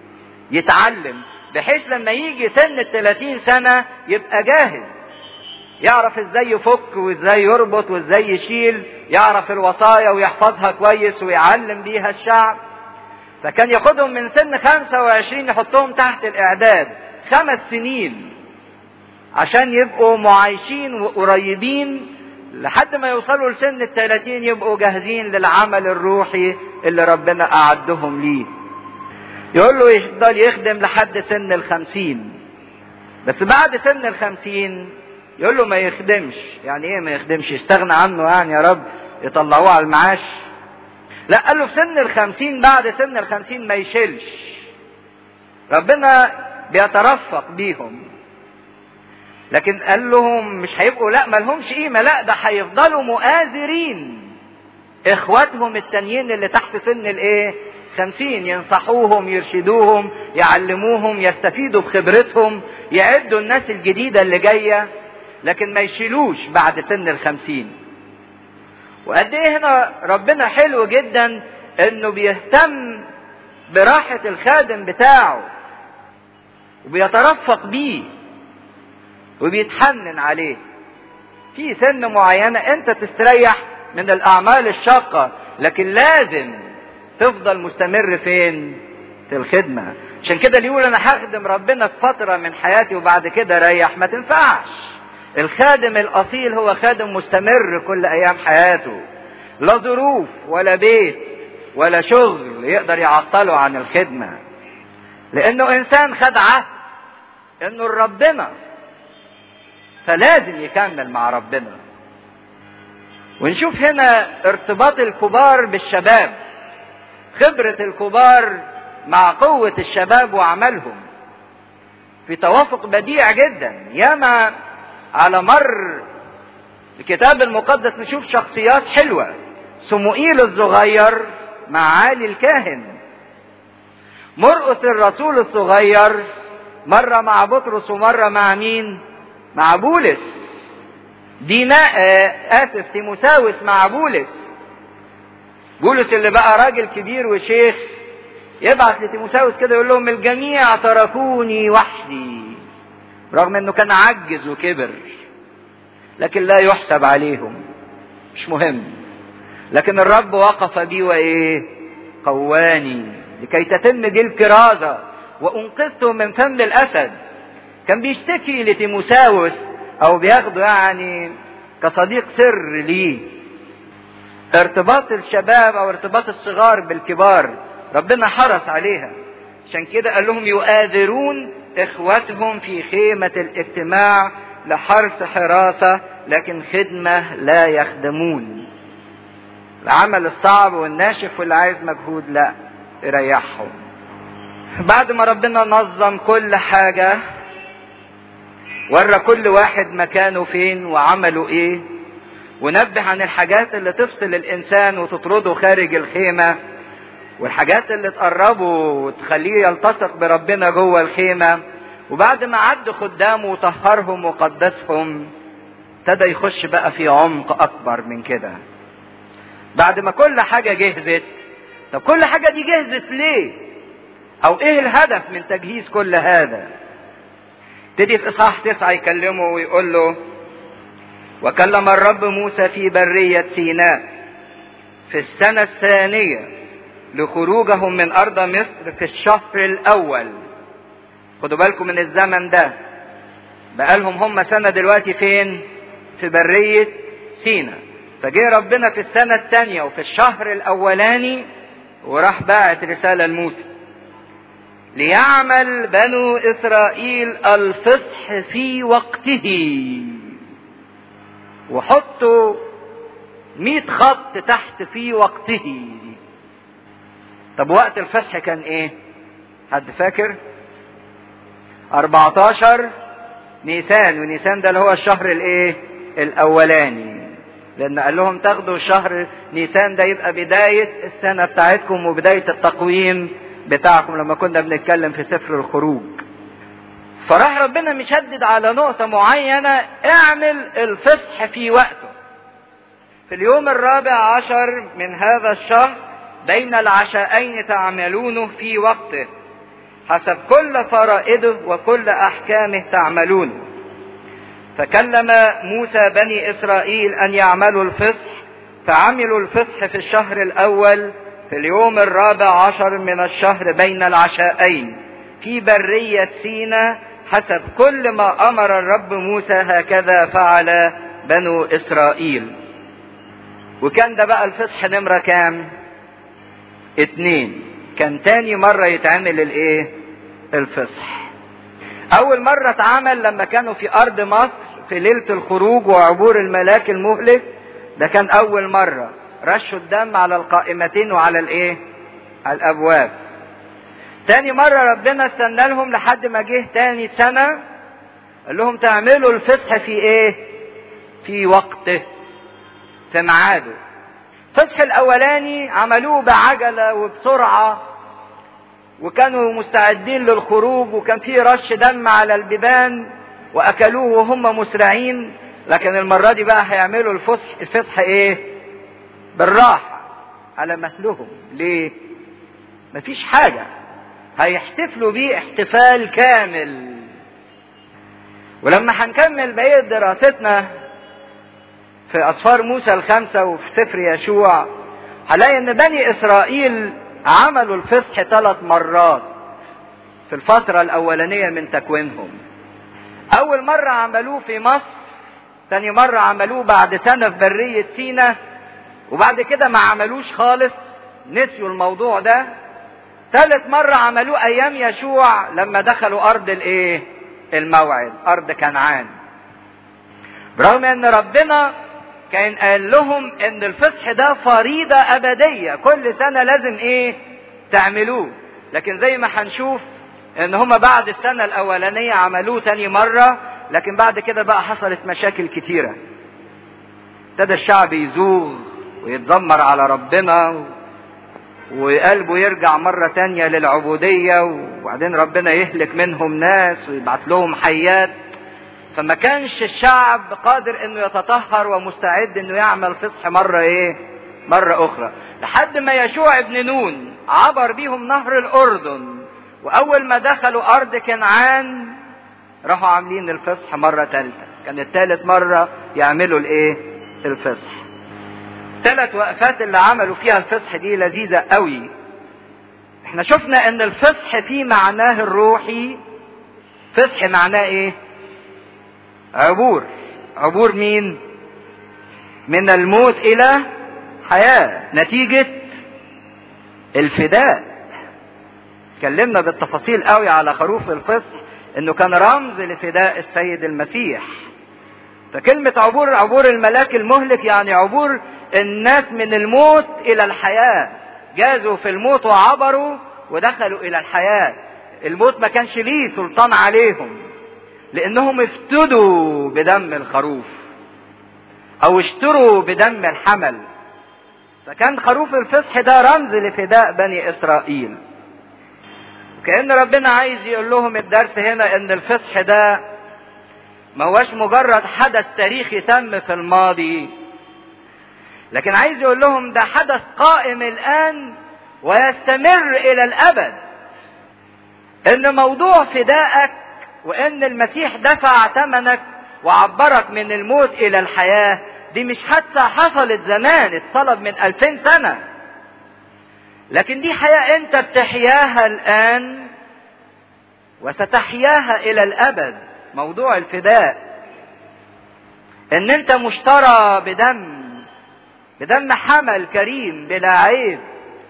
يتعلم بحيث لما يجي سن ال 30 سنة يبقى جاهز يعرف ازاي يفك وازاي يربط وازاي يشيل يعرف الوصايا ويحفظها كويس ويعلم بيها الشعب فكان ياخدهم من سن 25 يحطهم تحت الاعداد خمس سنين عشان يبقوا معايشين وقريبين لحد ما يوصلوا لسن الثلاثين يبقوا جاهزين للعمل الروحي اللي ربنا أعدهم ليه يقول له يفضل يخدم لحد سن الخمسين بس بعد سن الخمسين يقول له ما يخدمش يعني ايه ما يخدمش يستغنى عنه يعني يا رب يطلعوه على المعاش لا قال له في سن الخمسين بعد سن الخمسين ما يشيلش ربنا بيترفق بيهم لكن قال لهم مش هيبقوا لا ما لهمش قيمه لا ده هيفضلوا مؤازرين اخواتهم التانيين اللي تحت سن الايه خمسين ينصحوهم يرشدوهم يعلموهم يستفيدوا بخبرتهم يعدوا الناس الجديدة اللي جاية لكن ما يشيلوش بعد سن الخمسين وقد ايه هنا ربنا حلو جدا انه بيهتم براحة الخادم بتاعه وبيترفق بيه وبيتحنن عليه في سن معينة انت تستريح من الاعمال الشاقة لكن لازم تفضل مستمر فين في الخدمة عشان كده اللي يقول انا هخدم ربنا في فترة من حياتي وبعد كده ريح ما تنفعش الخادم الاصيل هو خادم مستمر كل ايام حياته لا ظروف ولا بيت ولا شغل يقدر يعطله عن الخدمة لانه انسان خد عهد انه ربنا فلازم يكمل مع ربنا ونشوف هنا ارتباط الكبار بالشباب خبرة الكبار مع قوة الشباب وعملهم في توافق بديع جدا ياما على مر الكتاب المقدس نشوف شخصيات حلوة سموئيل الصغير مع علي الكاهن مرقس الرسول الصغير مرة مع بطرس ومرة مع مين مع بولس ديناء اسف تيموساوس مع بولس بولس اللي بقى راجل كبير وشيخ يبعت لتيموساوس كده يقول لهم الجميع تركوني وحدي رغم انه كان عجز وكبر لكن لا يحسب عليهم مش مهم لكن الرب وقف بي وايه قواني لكي تتم دي الكرازة وانقذته من فم الاسد كان بيشتكي لتيموساوس او بياخده يعني كصديق سر ليه ارتباط الشباب او ارتباط الصغار بالكبار ربنا حرص عليها عشان كده قال لهم يؤاذرون اخوتهم في خيمة الاجتماع لحرص حراسة لكن خدمة لا يخدمون العمل الصعب والناشف واللي عايز مجهود لا يريحهم بعد ما ربنا نظم كل حاجة ورى كل واحد مكانه فين وعمله ايه ونبه عن الحاجات اللي تفصل الانسان وتطرده خارج الخيمه والحاجات اللي تقربه وتخليه يلتصق بربنا جوه الخيمه وبعد ما عد خدامه وطهرهم وقدسهم ابتدى يخش بقى في عمق اكبر من كده بعد ما كل حاجه جهزت طب كل حاجه دي جهزت ليه او ايه الهدف من تجهيز كل هذا ابتدي في اصحاح تسعه يكلمه ويقول له وكلم الرب موسى في برية سيناء في السنة الثانية لخروجهم من أرض مصر في الشهر الأول خدوا بالكم من الزمن ده بقالهم هم سنة دلوقتي فين في برية سيناء فجه ربنا في السنة الثانية وفي الشهر الأولاني وراح باعت رسالة لموسى ليعمل بنو إسرائيل الفصح في وقته وحطوا مئة خط تحت في وقته طب وقت الفصح كان ايه حد فاكر 14 نيسان ونيسان ده اللي هو الشهر الايه الاولاني لان قال لهم تاخدوا شهر نيسان ده يبقى بداية السنة بتاعتكم وبداية التقويم بتاعكم لما كنا بنتكلم في سفر الخروج فراح ربنا مشدد على نقطة معينة اعمل الفصح في وقته في اليوم الرابع عشر من هذا الشهر بين العشاءين تعملونه في وقته حسب كل فرائده وكل احكامه تعملونه فكلم موسى بني إسرائيل أن يعملوا الفصح فعملوا الفصح في الشهر الأول في اليوم الرابع عشر من الشهر بين العشاءين في برية سينا حسب كل ما أمر الرب موسى هكذا فعل بنو إسرائيل وكان ده بقى الفصح نمرة كام اتنين كان تاني مرة يتعمل الايه الفصح اول مرة اتعمل لما كانوا في ارض مصر في ليلة الخروج وعبور الملاك المهلك ده كان اول مرة رشوا الدم على القائمتين وعلى الايه على الابواب تاني مرة ربنا استنى لهم لحد ما جه تاني سنة قال لهم تعملوا الفصح في ايه في وقته في ميعاده الفصح الاولاني عملوه بعجلة وبسرعة وكانوا مستعدين للخروج وكان في رش دم على البيبان واكلوه وهم مسرعين لكن المرة دي بقى هيعملوا الفصح الفصح ايه بالراحة على مهلهم ليه مفيش حاجة هيحتفلوا بيه احتفال كامل ولما هنكمل بقية دراستنا في أسفار موسى الخمسة وفي سفر يشوع هنلاقي إن بني إسرائيل عملوا الفصح ثلاث مرات في الفترة الأولانية من تكوينهم. أول مرة عملوه في مصر، ثاني مرة عملوه بعد سنة في برية سينا، وبعد كده ما عملوش خالص، نسيوا الموضوع ده. ثالث مرة عملوه أيام يشوع لما دخلوا أرض الإيه؟ الموعد، أرض كنعان. برغم إن ربنا كان قال لهم ان الفصح ده فريضة ابدية كل سنة لازم ايه تعملوه لكن زي ما هنشوف ان هما بعد السنة الاولانية عملوه تاني مرة لكن بعد كده بقى حصلت مشاكل كتيرة ابتدى الشعب يزوغ ويتذمر على ربنا وقلبه يرجع مرة تانية للعبودية وبعدين ربنا يهلك منهم ناس ويبعت لهم حيات فما كانش الشعب قادر انه يتطهر ومستعد انه يعمل فصح مرة ايه مرة اخرى لحد ما يشوع ابن نون عبر بيهم نهر الاردن واول ما دخلوا ارض كنعان راحوا عاملين الفصح مرة ثالثة كانت ثالث مرة يعملوا الايه الفصح ثلاث وقفات اللي عملوا فيها الفصح دي لذيذة قوي احنا شفنا ان الفصح في معناه الروحي فصح معناه ايه عبور عبور مين من الموت الى حياة نتيجة الفداء اتكلمنا بالتفاصيل قوي على خروف الفصح انه كان رمز لفداء السيد المسيح فكلمة عبور عبور الملاك المهلك يعني عبور الناس من الموت الى الحياة جازوا في الموت وعبروا ودخلوا الى الحياة الموت ما كانش ليه سلطان عليهم لانهم افتدوا بدم الخروف او اشتروا بدم الحمل فكان خروف الفصح ده رمز لفداء بني اسرائيل كأن ربنا عايز يقول لهم الدرس هنا ان الفصح ده ما هوش مجرد حدث تاريخي تم في الماضي لكن عايز يقول لهم ده حدث قائم الان ويستمر الى الابد ان موضوع فدائك وان المسيح دفع ثمنك وعبرك من الموت الى الحياة دي مش حادثة حصلت زمان اتصلب من الفين سنة لكن دي حياة انت بتحياها الان وستحياها الى الابد موضوع الفداء ان انت مشترى بدم بدم حمل كريم بلا عيب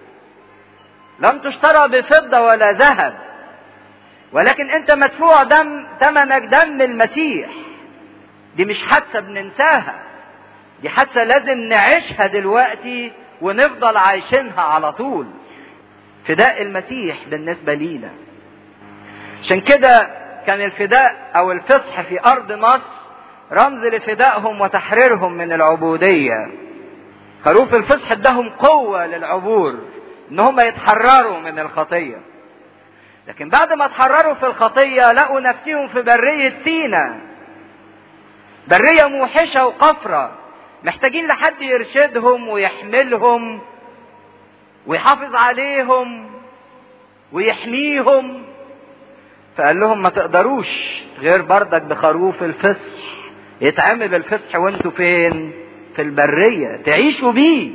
لم تشترى بفضة ولا ذهب ولكن انت مدفوع دم ثمنك دم المسيح دي مش حادثة بننساها دي حادثة لازم نعيشها دلوقتي ونفضل عايشينها على طول فداء المسيح بالنسبة لينا عشان كده كان الفداء او الفصح في ارض مصر رمز لفدائهم وتحريرهم من العبودية خروف الفصح ادهم قوة للعبور ان هم يتحرروا من الخطية لكن بعد ما اتحرروا في الخطية لقوا نفسهم في برية سينا برية موحشة وقفرة محتاجين لحد يرشدهم ويحملهم ويحافظ عليهم ويحميهم فقال لهم ما تقدروش غير بردك بخروف الفصح يتعمل الفصح وانتوا فين في البرية تعيشوا بيه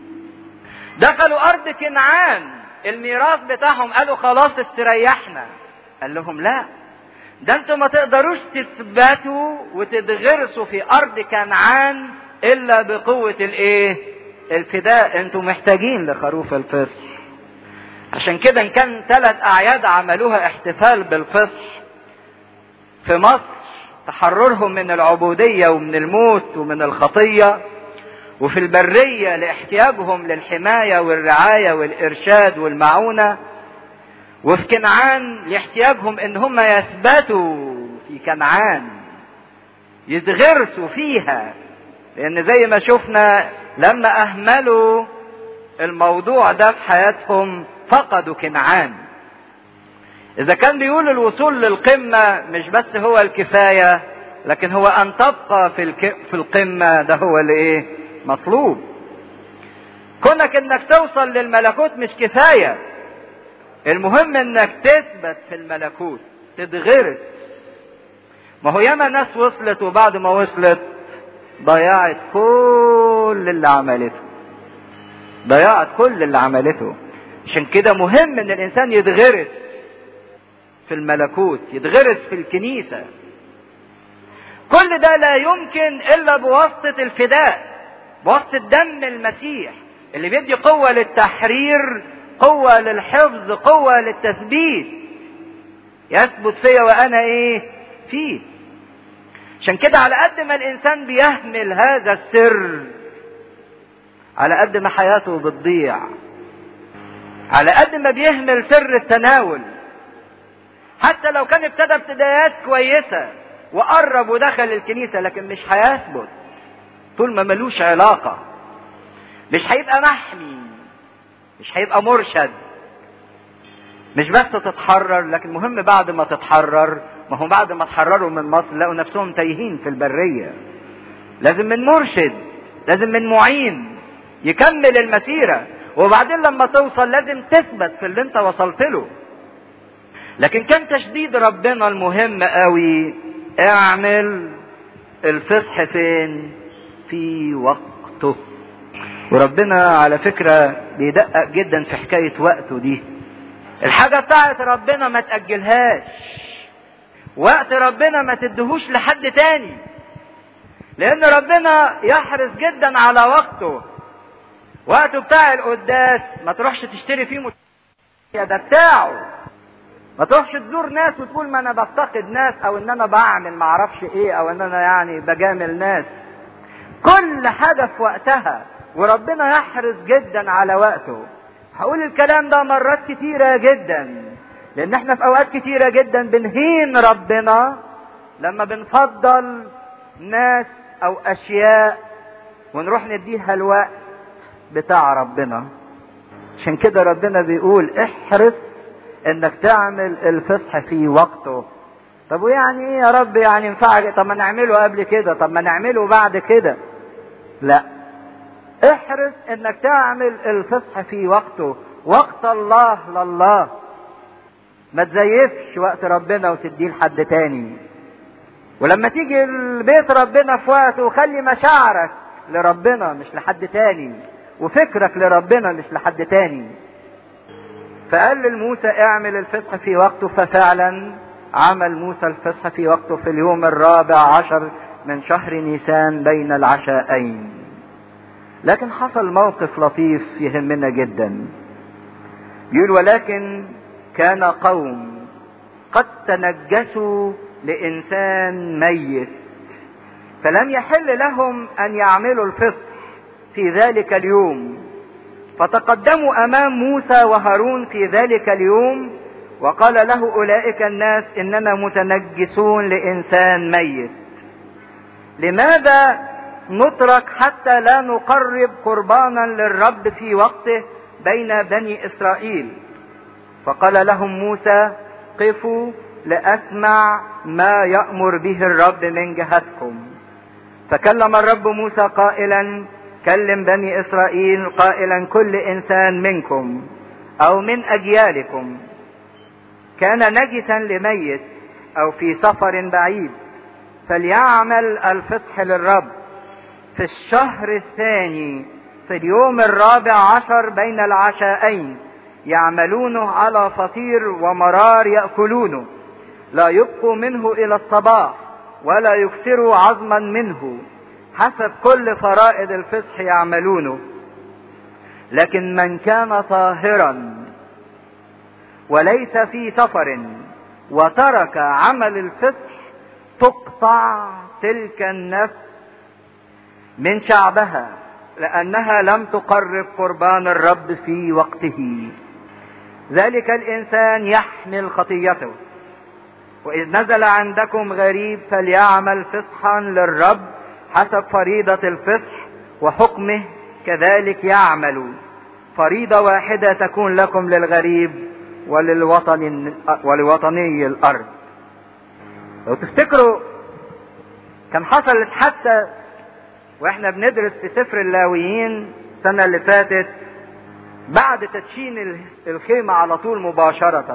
دخلوا ارض كنعان الميراث بتاعهم قالوا خلاص استريحنا قال لهم لا ده انتوا ما تقدروش تثبتوا وتتغرسوا في ارض كنعان الا بقوة الايه الفداء انتوا محتاجين لخروف الفصح عشان كده ان كان ثلاث اعياد عملوها احتفال بالفصح في مصر تحررهم من العبودية ومن الموت ومن الخطية وفي البرية لاحتياجهم للحماية والرعاية والإرشاد والمعونة وفي كنعان لاحتياجهم ان هم يثبتوا في كنعان يتغرسوا فيها لان زي ما شفنا لما اهملوا الموضوع ده في حياتهم فقدوا كنعان اذا كان بيقول الوصول للقمة مش بس هو الكفاية لكن هو ان تبقى في, الك... في القمة ده هو الايه مطلوب كونك انك توصل للملكوت مش كفاية المهم انك تثبت في الملكوت تتغرس ما هو ياما ناس وصلت وبعد ما وصلت ضيعت كل اللي عملته ضيعت كل اللي عملته عشان كده مهم ان الانسان يتغرس في الملكوت يتغرس في الكنيسة كل ده لا يمكن الا بواسطة الفداء بواسطة دم المسيح اللي بيدي قوة للتحرير قوة للحفظ قوة للتثبيت يثبت فيا وانا ايه فيه عشان كده على قد ما الانسان بيهمل هذا السر على قد ما حياته بتضيع على قد ما بيهمل سر التناول حتى لو كان ابتدى ابتدايات كويسة وقرب ودخل الكنيسة لكن مش هيثبت طول ما ملوش علاقة مش هيبقى محمي مش هيبقى مرشد مش بس تتحرر لكن مهم بعد ما تتحرر ما هم بعد ما اتحرروا من مصر لقوا نفسهم تايهين في البرية لازم من مرشد لازم من معين يكمل المسيرة وبعدين لما توصل لازم تثبت في اللي انت وصلت له لكن كان تشديد ربنا المهم قوي اعمل الفصح فين في وقته وربنا على فكرة بيدقق جدا في حكاية وقته دي الحاجة بتاعت ربنا ما تأجلهاش وقت ربنا ما تدهوش لحد تاني لان ربنا يحرص جدا على وقته وقته بتاع القداس ما تروحش تشتري فيه مش... يا ده بتاعه ما تروحش تزور ناس وتقول ما انا بفتقد ناس او ان انا بعمل ما اعرفش ايه او ان انا يعني بجامل ناس كل حاجة في وقتها وربنا يحرص جدا على وقته هقول الكلام ده مرات كتيرة جدا لان احنا في اوقات كتيرة جدا بنهين ربنا لما بنفضل ناس او اشياء ونروح نديها الوقت بتاع ربنا عشان كده ربنا بيقول احرص انك تعمل الفصح في وقته طب ويعني ايه يا رب يعني ينفع طب ما نعمله قبل كده طب ما نعمله بعد كده لا احرص انك تعمل الفصح في وقته وقت الله لله ما تزيفش وقت ربنا وتديه لحد تاني ولما تيجي البيت ربنا في وقته خلي مشاعرك لربنا مش لحد تاني وفكرك لربنا مش لحد تاني فقال لموسى اعمل الفصح في وقته ففعلا عمل موسى الفصح في وقته في اليوم الرابع عشر من شهر نيسان بين العشاءين لكن حصل موقف لطيف يهمنا جدا يقول ولكن كان قوم قد تنجسوا لانسان ميت فلم يحل لهم ان يعملوا الفصح في ذلك اليوم فتقدموا امام موسى وهارون في ذلك اليوم وقال له اولئك الناس اننا متنجسون لانسان ميت لماذا نترك حتى لا نقرب قربانا للرب في وقته بين بني اسرائيل فقال لهم موسى قفوا لاسمع ما يامر به الرب من جهتكم فكلم الرب موسى قائلا كلم بني اسرائيل قائلا كل انسان منكم او من فليعمل الفصح للرب في الشهر الثاني في اليوم الرابع عشر بين العشاءين يعملونه على فطير ومرار يأكلونه لا يبقوا منه إلى الصباح ولا يكثروا عظما منه حسب كل فرائض الفصح يعملونه لكن من كان طاهرا وليس في سفر وترك عمل الفصح تقطع تلك النفس من شعبها لانها لم تقرب قربان الرب في وقته ذلك الانسان يحمل خطيته واذ نزل عندكم غريب فليعمل فصحا للرب حسب فريضه الفصح وحكمه كذلك يعمل فريضه واحده تكون لكم للغريب وللوطن ولوطني الارض لو تفتكروا كان حصلت حادثه واحنا بندرس في سفر اللاويين السنه اللي فاتت بعد تدشين الخيمه على طول مباشره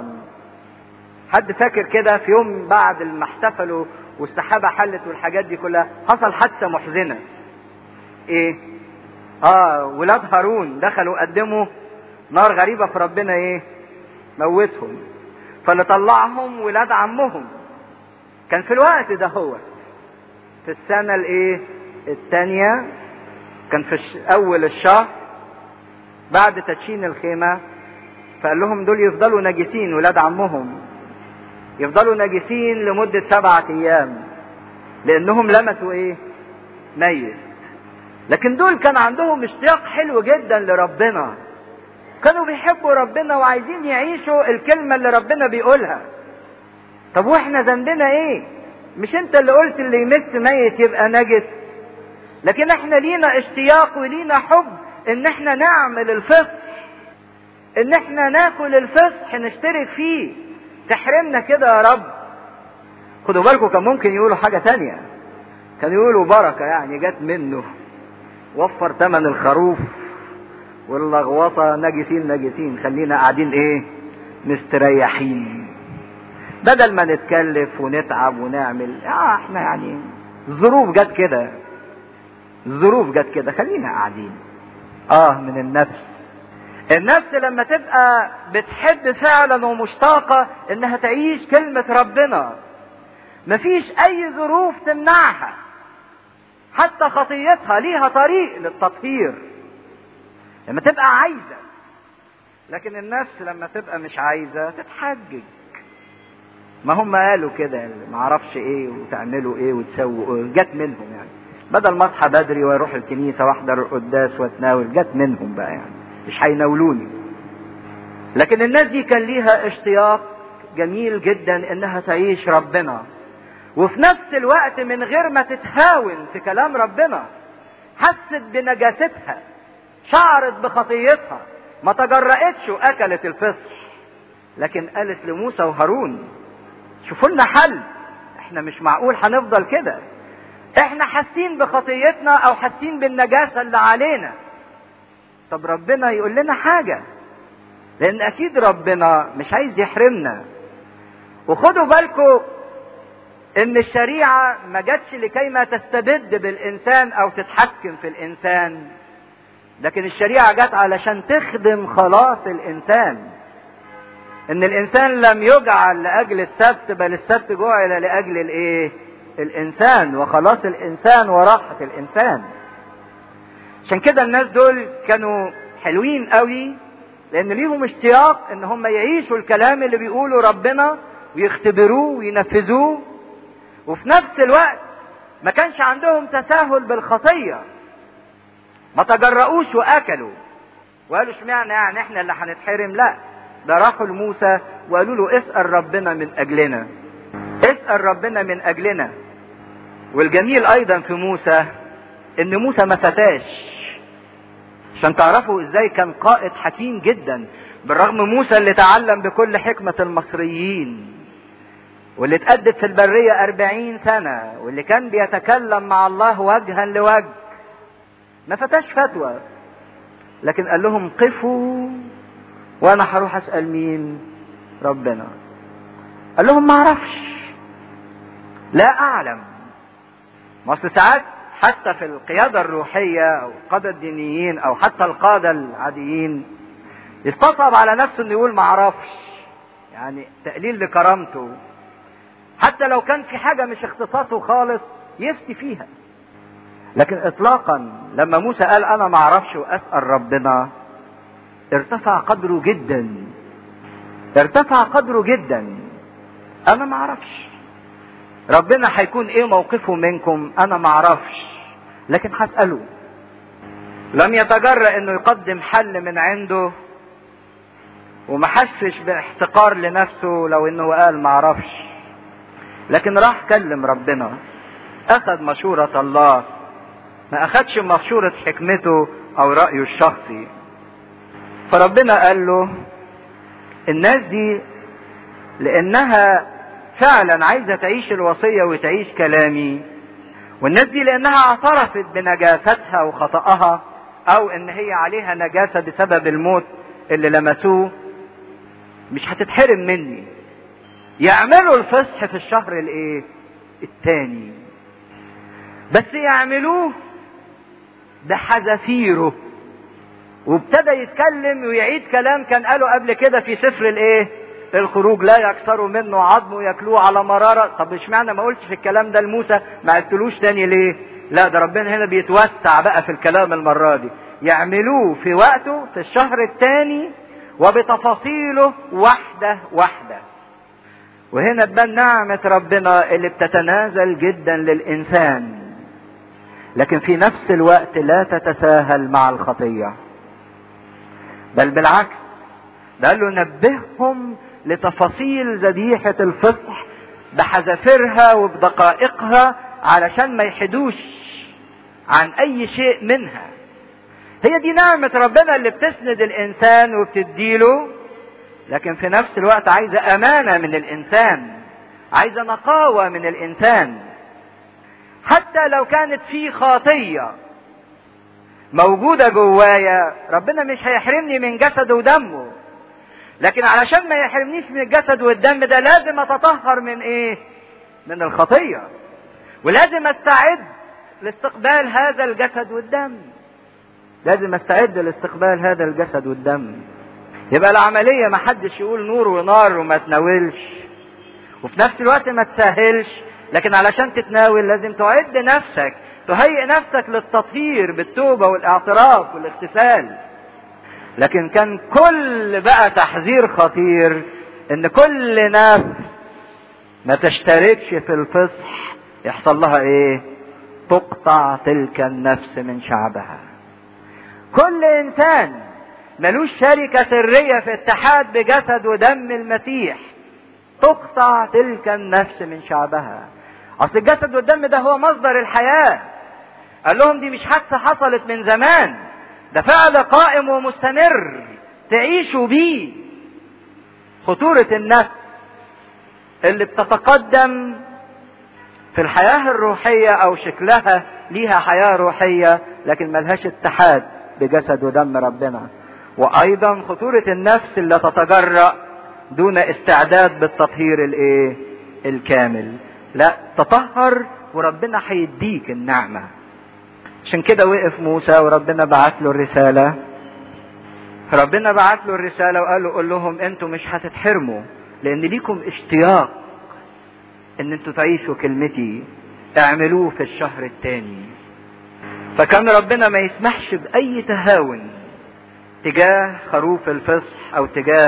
حد فاكر كده في يوم بعد ما احتفلوا والسحابه حلت والحاجات دي كلها حصل حادثه محزنه ايه اه ولاد هارون دخلوا قدموا نار غريبه في ربنا ايه موتهم فاللي طلعهم ولاد عمهم كان في الوقت ده هو في السنة الايه الثانية كان في الش... اول الشهر بعد تدشين الخيمة فقال لهم دول يفضلوا نجسين ولاد عمهم يفضلوا نجسين لمدة سبعة ايام لانهم لمسوا ايه ميت لكن دول كان عندهم اشتياق حلو جدا لربنا كانوا بيحبوا ربنا وعايزين يعيشوا الكلمة اللي ربنا بيقولها طب واحنا ذنبنا ايه مش انت اللي قلت اللي يمس ميت يبقى نجس لكن احنا لينا اشتياق ولينا حب ان احنا نعمل الفصح ان احنا ناكل الفصح نشترك فيه تحرمنا كده يا رب خدوا بالكم كان ممكن يقولوا حاجة تانية كان يقولوا بركة يعني جت منه وفر ثمن الخروف واللغوطة نجسين نجسين خلينا قاعدين ايه مستريحين بدل ما نتكلف ونتعب ونعمل اه احنا يعني الظروف جت كده الظروف جت كده خلينا قاعدين اه من النفس النفس لما تبقى بتحب فعلا ومشتاقة انها تعيش كلمة ربنا مفيش اي ظروف تمنعها حتى خطيتها ليها طريق للتطهير لما تبقى عايزة لكن النفس لما تبقى مش عايزة تتحجج ما هم قالوا كده معرفش ايه وتعملوا ايه وتسووا ايه جت منهم يعني بدل ما اصحى بدري واروح الكنيسه واحضر القداس واتناول جت منهم بقى يعني مش هيناولوني لكن الناس دي كان ليها اشتياق جميل جدا انها تعيش ربنا وفي نفس الوقت من غير ما تتهاون في كلام ربنا حست بنجاستها شعرت بخطيتها ما تجرأتش واكلت الفصح لكن قالت لموسى وهارون شوفوا لنا حل احنا مش معقول هنفضل كده احنا حاسين بخطيتنا او حاسين بالنجاسه اللي علينا طب ربنا يقول لنا حاجه لان اكيد ربنا مش عايز يحرمنا وخدوا بالكم ان الشريعه ما جاتش لكي ما تستبد بالانسان او تتحكم في الانسان لكن الشريعه جت علشان تخدم خلاص الانسان ان الانسان لم يجعل لاجل السبت بل السبت جعل لاجل الايه الانسان وخلاص الانسان وراحه الانسان عشان كده الناس دول كانوا حلوين قوي لان ليهم اشتياق ان هم يعيشوا الكلام اللي بيقوله ربنا ويختبروه وينفذوه وفي نفس الوقت ما كانش عندهم تساهل بالخطيه ما تجرؤوش واكلوا وقالوا اشمعنى يعني احنا اللي هنتحرم لا ده راحوا لموسى وقالوا له اسال ربنا من اجلنا اسال ربنا من اجلنا والجميل ايضا في موسى ان موسى ما فتاش عشان تعرفوا ازاي كان قائد حكيم جدا بالرغم موسى اللي تعلم بكل حكمة المصريين واللي اتأدب في البرية أربعين سنة واللي كان بيتكلم مع الله وجها لوجه ما فتاش فتوى لكن قال لهم قفوا وانا هروح اسال مين ربنا قال لهم ما اعرفش لا اعلم ما اصل ساعات حتى في القيادة الروحية أو القادة الدينيين أو حتى القادة العاديين يستصعب على نفسه إنه يقول ما أعرفش يعني تقليل لكرامته حتى لو كان في حاجة مش اختصاصه خالص يفتي فيها لكن اطلاقا لما موسى قال انا ما اعرفش واسال ربنا ارتفع قدره جدا ارتفع قدره جدا انا ما اعرفش ربنا هيكون ايه موقفه منكم انا ما اعرفش لكن هساله لم يتجرأ انه يقدم حل من عنده وما حسش باحتقار لنفسه لو انه قال ما اعرفش لكن راح كلم ربنا اخذ مشورة الله ما اخدش مشورة حكمته او رأيه الشخصي فربنا قال له الناس دي لانها فعلا عايزة تعيش الوصية وتعيش كلامي والناس دي لانها اعترفت بنجاستها وخطأها او ان هي عليها نجاسة بسبب الموت اللي لمسوه مش هتتحرم مني يعملوا الفصح في الشهر الايه التاني بس يعملوه بحذافيره وابتدى يتكلم ويعيد كلام كان قاله قبل كده في سفر الايه الخروج لا يكسروا منه عظم وياكلوه على مرارة طب اشمعنى ما قلتش الكلام ده لموسى ما قلتلوش تاني ليه لا ده ربنا هنا بيتوسع بقى في الكلام المرة دي يعملوه في وقته في الشهر الثاني وبتفاصيله واحدة واحدة وهنا تبان نعمة ربنا اللي بتتنازل جدا للإنسان لكن في نفس الوقت لا تتساهل مع الخطية بل بالعكس ده قال له نبههم لتفاصيل ذبيحة الفصح بحذافيرها وبدقائقها علشان ما يحدوش عن أي شيء منها هي دي نعمة ربنا اللي بتسند الإنسان وبتديله لكن في نفس الوقت عايزة أمانة من الإنسان عايزة نقاوة من الإنسان حتى لو كانت في خاطية موجودة جوايا ربنا مش هيحرمني من جسده ودمه لكن علشان ما يحرمنيش من الجسد والدم ده لازم اتطهر من ايه من الخطية ولازم استعد لاستقبال هذا الجسد والدم لازم استعد لاستقبال هذا الجسد والدم يبقى العملية ما حدش يقول نور ونار وما تناولش وفي نفس الوقت ما تسهلش لكن علشان تتناول لازم تعد نفسك تهيئ نفسك للتطهير بالتوبة والاعتراف والاغتسال لكن كان كل بقى تحذير خطير ان كل نفس ما تشتركش في الفصح يحصل لها ايه تقطع تلك النفس من شعبها كل انسان ملوش شركة سرية في اتحاد بجسد ودم المسيح تقطع تلك النفس من شعبها اصل الجسد والدم ده هو مصدر الحياة قال لهم دي مش حادثة حصلت من زمان ده فعل قائم ومستمر تعيشوا بيه خطورة النفس اللي بتتقدم في الحياة الروحية او شكلها ليها حياة روحية لكن ملهاش اتحاد بجسد ودم ربنا وايضا خطورة النفس اللي تتجرأ دون استعداد بالتطهير الايه الكامل لا تطهر وربنا هيديك النعمة عشان كده وقف موسى وربنا بعت له الرسالة ربنا بعت له الرسالة وقال له قول لهم انتوا مش هتتحرموا لان ليكم اشتياق ان انتوا تعيشوا كلمتي اعملوه في الشهر الثاني فكان ربنا ما يسمحش باي تهاون تجاه خروف الفصح او تجاه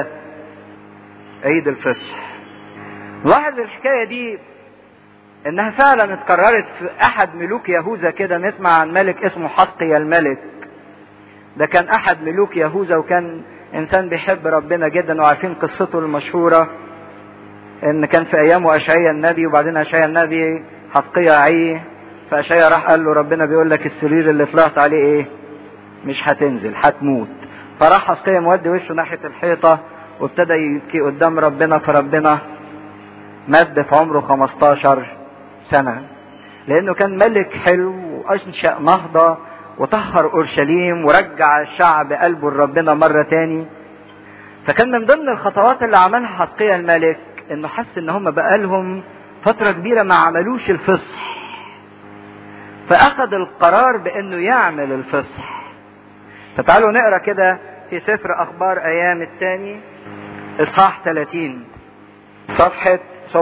عيد الفصح لاحظ الحكايه دي انها فعلا اتكررت في احد ملوك يهوذا كده نسمع عن ملك اسمه حطي الملك ده كان احد ملوك يهوذا وكان انسان بيحب ربنا جدا وعارفين قصته المشهورة ان كان في ايامه اشعيا النبي وبعدين اشعيا النبي حطقية عيه فاشعيا راح قال له ربنا بيقول لك السرير اللي طلعت عليه ايه مش هتنزل هتموت فراح حطقية مودي وشه ناحية الحيطة وابتدى يبكي قدام ربنا فربنا مد في عمره 15 سنة لأنه كان ملك حلو وأنشأ نهضة وطهر أورشليم ورجع الشعب قلبه لربنا مرة تاني فكان من ضمن الخطوات اللي عملها حسقية الملك انه حس ان هم بقالهم فترة كبيرة ما عملوش الفصح فاخذ القرار بانه يعمل الفصح فتعالوا نقرا كده في سفر اخبار ايام الثاني اصحاح 30 صفحة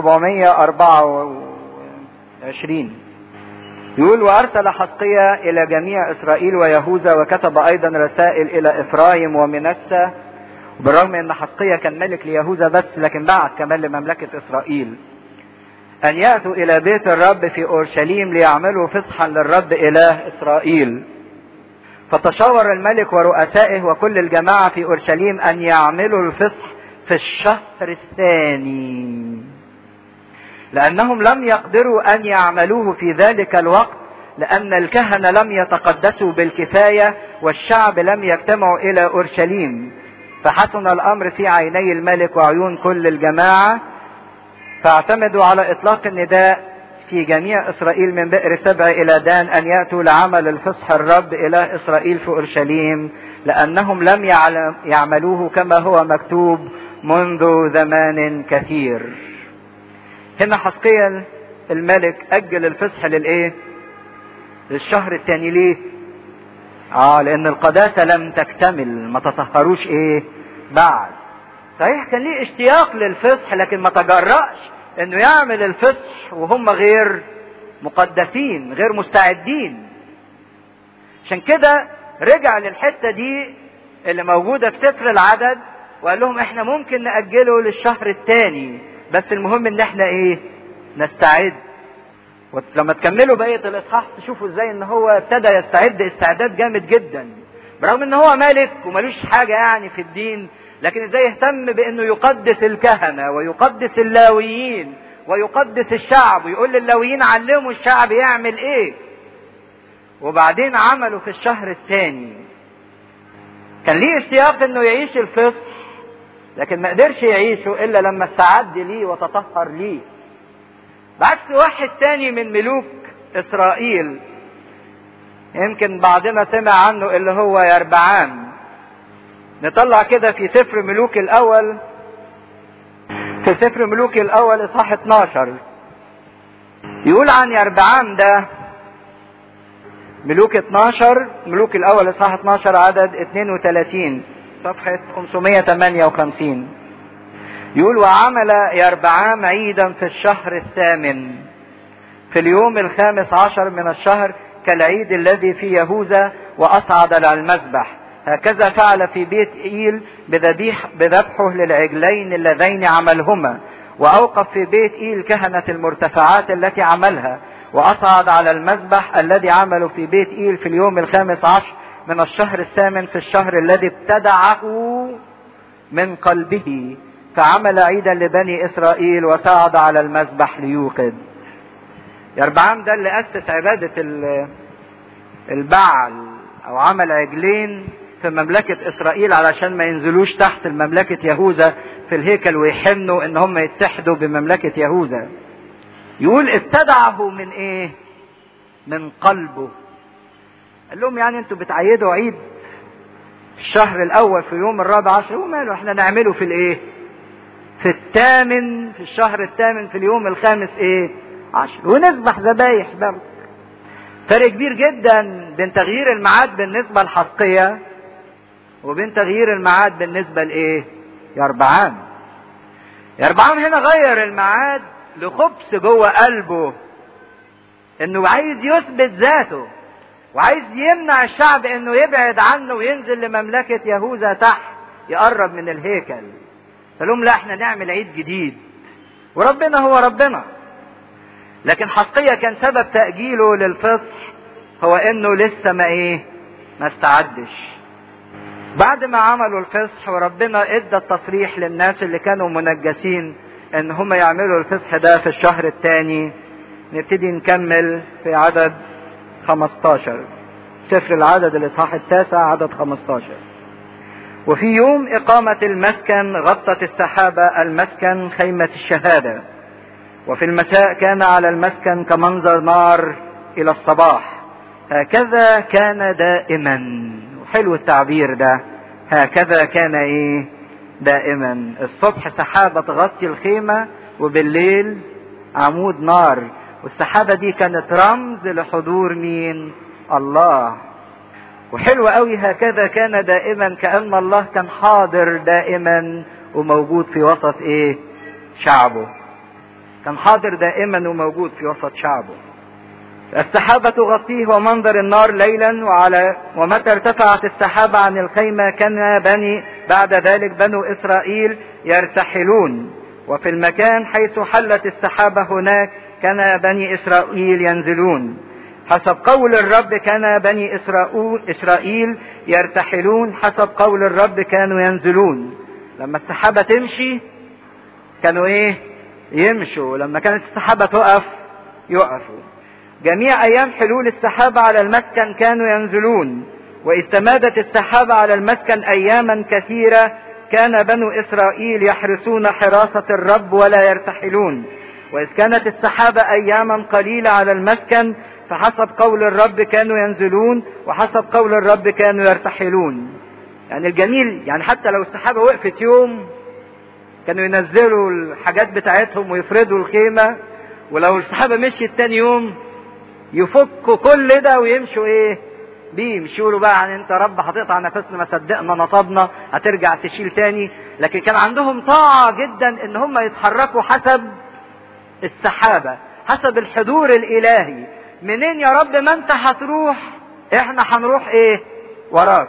724 يقول وارسل حسقية الى جميع اسرائيل ويهوذا وكتب ايضا رسائل الى افرايم ومنسى بالرغم ان حسقية كان ملك ليهوذا بس لكن بعت كمان لمملكة اسرائيل ان ياتوا الى بيت الرب في اورشليم ليعملوا فصحا للرب اله اسرائيل فتشاور الملك ورؤسائه وكل الجماعة في اورشليم ان يعملوا الفصح في الشهر الثاني لانهم لم يقدروا ان يعملوه في ذلك الوقت لان الكهنه لم يتقدسوا بالكفايه والشعب لم يجتمعوا الى اورشليم فحسن الامر في عيني الملك وعيون كل الجماعه فاعتمدوا على اطلاق النداء في جميع اسرائيل من بئر سبع الى دان ان ياتوا لعمل الفصح الرب اله اسرائيل في اورشليم لانهم لم يعملوه كما هو مكتوب منذ زمان كثير هنا حسقيا الملك اجل الفصح للايه للشهر الثاني ليه اه لان القداسه لم تكتمل ما تطهروش ايه بعد صحيح كان ليه اشتياق للفصح لكن ما تجرأش انه يعمل الفصح وهم غير مقدسين غير مستعدين عشان كده رجع للحته دي اللي موجوده في سفر العدد وقال لهم احنا ممكن نأجله للشهر الثاني بس المهم ان احنا ايه نستعد ولما تكملوا بقية الاصحاح تشوفوا ازاي ان هو ابتدى يستعد استعداد جامد جدا برغم ان هو ملك وملوش حاجة يعني في الدين لكن ازاي يهتم بانه يقدس الكهنة ويقدس اللاويين ويقدس الشعب ويقول للاويين علموا الشعب يعمل ايه وبعدين عملوا في الشهر الثاني كان ليه اشتياق انه يعيش الفصح لكن ما قدرش يعيشه الا لما استعد ليه وتطهر ليه بعكس واحد تاني من ملوك اسرائيل يمكن بعضنا سمع عنه اللي هو يربعام نطلع كده في سفر ملوك الاول في سفر ملوك الاول اصحاح 12 يقول عن يربعام ده ملوك 12 ملوك الاول اصحاح 12 عدد 32 صفحة 558 يقول وعمل يربعام عيدا في الشهر الثامن في اليوم الخامس عشر من الشهر كالعيد الذي في يهوذا وأصعد على المذبح هكذا فعل في بيت إيل بذبيح بذبحه للعجلين اللذين عملهما وأوقف في بيت إيل كهنة المرتفعات التي عملها وأصعد على المذبح الذي عمله في بيت إيل في اليوم الخامس عشر من الشهر الثامن في الشهر الذي ابتدعه من قلبه فعمل عيدا لبني اسرائيل وصعد على المذبح ليوقد يربعام ده اللي اسس عبادة البعل او عمل عجلين في مملكة اسرائيل علشان ما ينزلوش تحت المملكة يهوذا في الهيكل ويحنوا ان هم يتحدوا بمملكة يهوذا يقول ابتدعه من ايه من قلبه قال لهم يعني انتوا بتعيدوا عيد الشهر الاول في يوم الرابع عشر وماله احنا نعمله في الايه في الثامن في الشهر الثامن في اليوم الخامس ايه عشر ونذبح ذبايح برضه فرق كبير جدا بين تغيير الميعاد بالنسبه لحسقيه وبين تغيير الميعاد بالنسبه لايه يربعام يربعام هنا غير الميعاد لخبث جوه قلبه انه عايز يثبت ذاته وعايز يمنع الشعب انه يبعد عنه وينزل لمملكة يهوذا تحت يقرب من الهيكل قال لهم لا احنا نعمل عيد جديد وربنا هو ربنا لكن حقيقة كان سبب تأجيله للفصح هو انه لسه ما ايه ما استعدش بعد ما عملوا الفصح وربنا ادى التصريح للناس اللي كانوا منجسين ان هم يعملوا الفصح ده في الشهر الثاني نبتدي نكمل في عدد 15 سفر العدد الاصحاح التاسع عدد 15 وفي يوم إقامة المسكن غطت السحابة المسكن خيمة الشهادة وفي المساء كان على المسكن كمنظر نار إلى الصباح هكذا كان دائما وحلو التعبير ده هكذا كان إيه دائما الصبح سحابة تغطي الخيمة وبالليل عمود نار والسحابة دي كانت رمز لحضور مين الله وحلو قوي هكذا كان دائما كأن الله كان حاضر دائما وموجود في وسط ايه شعبه كان حاضر دائما وموجود في وسط شعبه السحابة تغطيه ومنظر النار ليلا وعلى ومتى ارتفعت السحابة عن الخيمة كان بني بعد ذلك بنو إسرائيل يرتحلون وفي المكان حيث حلت السحابة هناك كان بني إسرائيل ينزلون حسب قول الرب كان بني إسرائيل يرتحلون حسب قول الرب كانوا ينزلون لما السحابة تمشي كانوا ايه يمشوا لما كانت السحابة تقف يقفوا جميع ايام حلول السحابة على المسكن كانوا ينزلون واذ تمادت السحابة على المسكن اياما كثيرة كان بنو اسرائيل يحرسون حراسة الرب ولا يرتحلون واذ كانت السحابة اياما قليلة على المسكن فحسب قول الرب كانوا ينزلون وحسب قول الرب كانوا يرتحلون يعني الجميل يعني حتى لو السحابة وقفت يوم كانوا ينزلوا الحاجات بتاعتهم ويفردوا الخيمة ولو السحابة مشيت تاني يوم يفكوا كل ده ويمشوا ايه بيه مش يقولوا بقى عن انت رب هتقطع نفسنا ما صدقنا نصبنا هترجع تشيل تاني لكن كان عندهم طاعة جدا ان هم يتحركوا حسب السحابة حسب الحضور الالهي منين يا رب ما انت هتروح احنا هنروح ايه وراك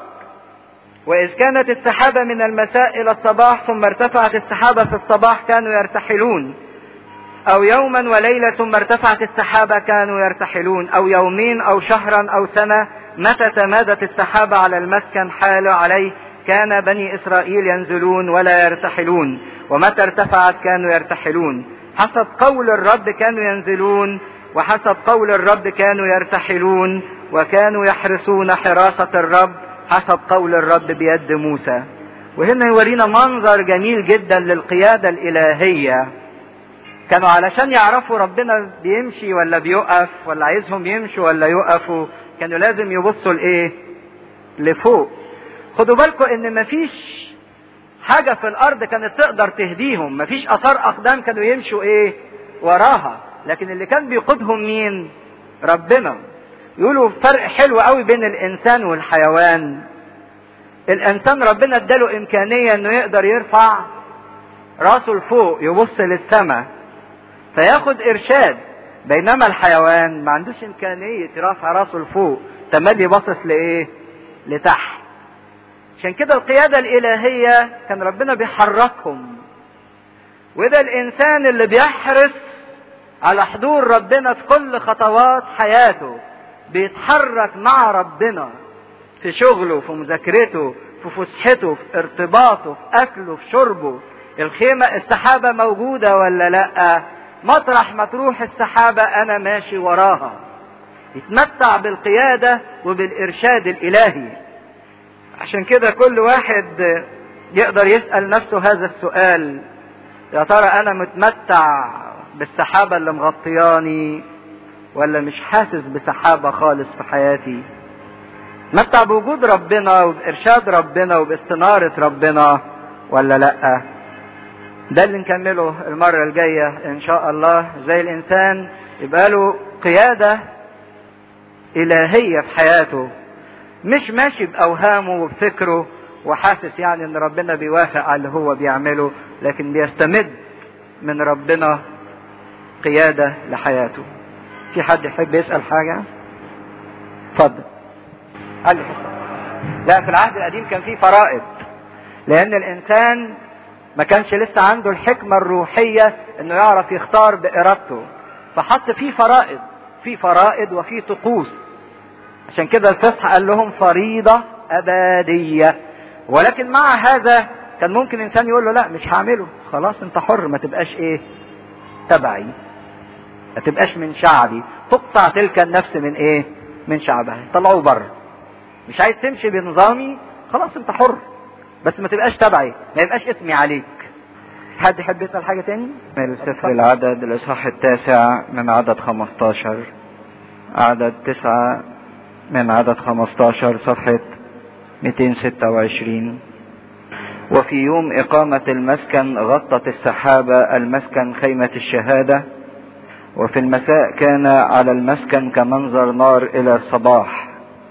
وإذ كانت السحابة من المساء إلى الصباح ثم ارتفعت السحابة في الصباح كانوا يرتحلون أو يوما وليلة ثم ارتفعت السحابة كانوا يرتحلون أو يومين أو شهرا أو سنة متى تمادت السحابة على المسكن حال عليه كان بني إسرائيل ينزلون ولا يرتحلون ومتى ارتفعت كانوا يرتحلون حسب قول الرب كانوا ينزلون وحسب قول الرب كانوا يرتحلون وكانوا يحرسون حراسة الرب حسب قول الرب بيد موسى وهنا يورينا منظر جميل جدا للقيادة الإلهية كانوا علشان يعرفوا ربنا بيمشي ولا بيقف ولا عايزهم يمشوا ولا يقفوا كانوا لازم يبصوا لايه لفوق خدوا بالكم ان مفيش حاجة في الارض كانت تقدر تهديهم مفيش اثار اقدام كانوا يمشوا ايه وراها لكن اللي كان بيقودهم مين ربنا يقولوا فرق حلو قوي بين الانسان والحيوان الانسان ربنا اداله امكانيه انه يقدر يرفع راسه لفوق يبص للسماء فياخد ارشاد بينما الحيوان ما عندوش امكانيه يرفع راسه لفوق تملي باصص لايه لتحت عشان كده القياده الالهيه كان ربنا بيحركهم وده الانسان اللي بيحرص على حضور ربنا في كل خطوات حياته بيتحرك مع ربنا في شغله في مذاكرته في فسحته في ارتباطه في اكله في شربه الخيمة السحابة موجودة ولا لا مطرح ما تروح السحابة انا ماشي وراها يتمتع بالقيادة وبالارشاد الالهي عشان كده كل واحد يقدر يسأل نفسه هذا السؤال يا ترى انا متمتع بالسحابة اللي مغطياني ولا مش حاسس بسحابة خالص في حياتي متع بوجود ربنا وبإرشاد ربنا وباستنارة ربنا ولا لأ ده اللي نكمله المرة الجاية إن شاء الله زي الإنسان يبقى له قيادة إلهية في حياته مش ماشي بأوهامه وبفكره وحاسس يعني إن ربنا بيوافق على اللي هو بيعمله لكن بيستمد من ربنا قيادة لحياته في حد يحب يسأل حاجة اتفضل قال لي لا في العهد القديم كان في فرائض لأن الإنسان ما كانش لسه عنده الحكمة الروحية إنه يعرف يختار بإرادته فحط فيه فرائض في فرائض وفي طقوس عشان كده الفصح قال لهم فريضة أبدية ولكن مع هذا كان ممكن إنسان يقول له لا مش هعمله خلاص أنت حر ما تبقاش إيه تبعي ما تبقاش من شعبي تقطع تلك النفس من ايه من شعبها طلعوه بره مش عايز تمشي بنظامي خلاص انت حر بس ما تبقاش تبعي ما يبقاش اسمي عليك حد يحب يسأل حاجة تاني من سفر العدد الإصحاح التاسع من عدد 15 عدد تسعة من عدد 15 صفحة 226 وفي يوم إقامة المسكن غطت السحابة المسكن خيمة الشهادة وفي المساء كان على المسكن كمنظر نار الى الصباح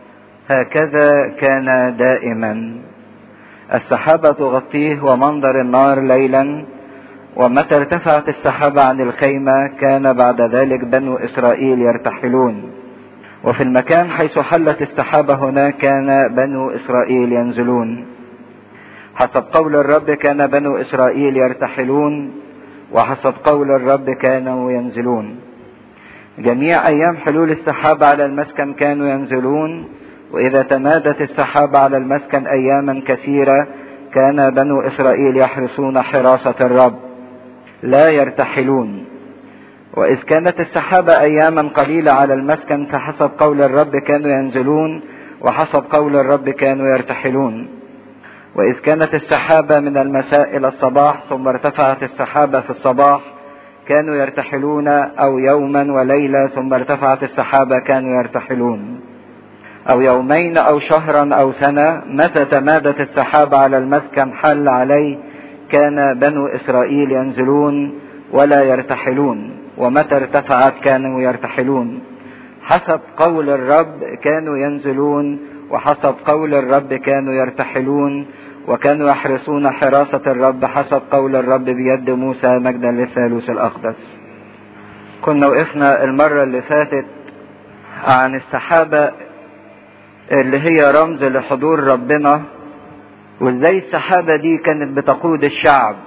هكذا كان دائما السحابة تغطيه ومنظر النار ليلا ومتى ارتفعت السحابة عن الخيمة كان بعد ذلك بنو إسرائيل يرتحلون وفي المكان حيث حلت السحابة هناك كان بنو إسرائيل ينزلون حسب قول الرب كان بنو إسرائيل يرتحلون وحسب قول الرب كانوا ينزلون جميع أيام حلول السحابة على المسكن كانوا ينزلون وإذا تمادت السحابة على المسكن أياما كثيرة كان بنو إسرائيل يحرسون حراسة الرب لا يرتحلون وإذ كانت السحابة أياما قليلة على المسكن فحسب قول الرب كانوا ينزلون وحسب قول الرب كانوا يرتحلون وإذ كانت السحابة من المساء إلى الصباح ثم ارتفعت السحابة في الصباح كانوا يرتحلون أو يوما وليلة ثم ارتفعت السحابة كانوا يرتحلون أو يومين أو شهرا أو سنة متى تمادت السحابة على المسكن حل عليه كان بنو إسرائيل ينزلون ولا يرتحلون ومتى ارتفعت كانوا يرتحلون حسب قول الرب كانوا ينزلون وحسب قول الرب كانوا يرتحلون وكانوا يحرسون حراسة الرب حسب قول الرب بيد موسى مجدا للثالوث الأقدس كنا وقفنا المرة اللي فاتت عن السحابة اللي هي رمز لحضور ربنا وازاي السحابة دي كانت بتقود الشعب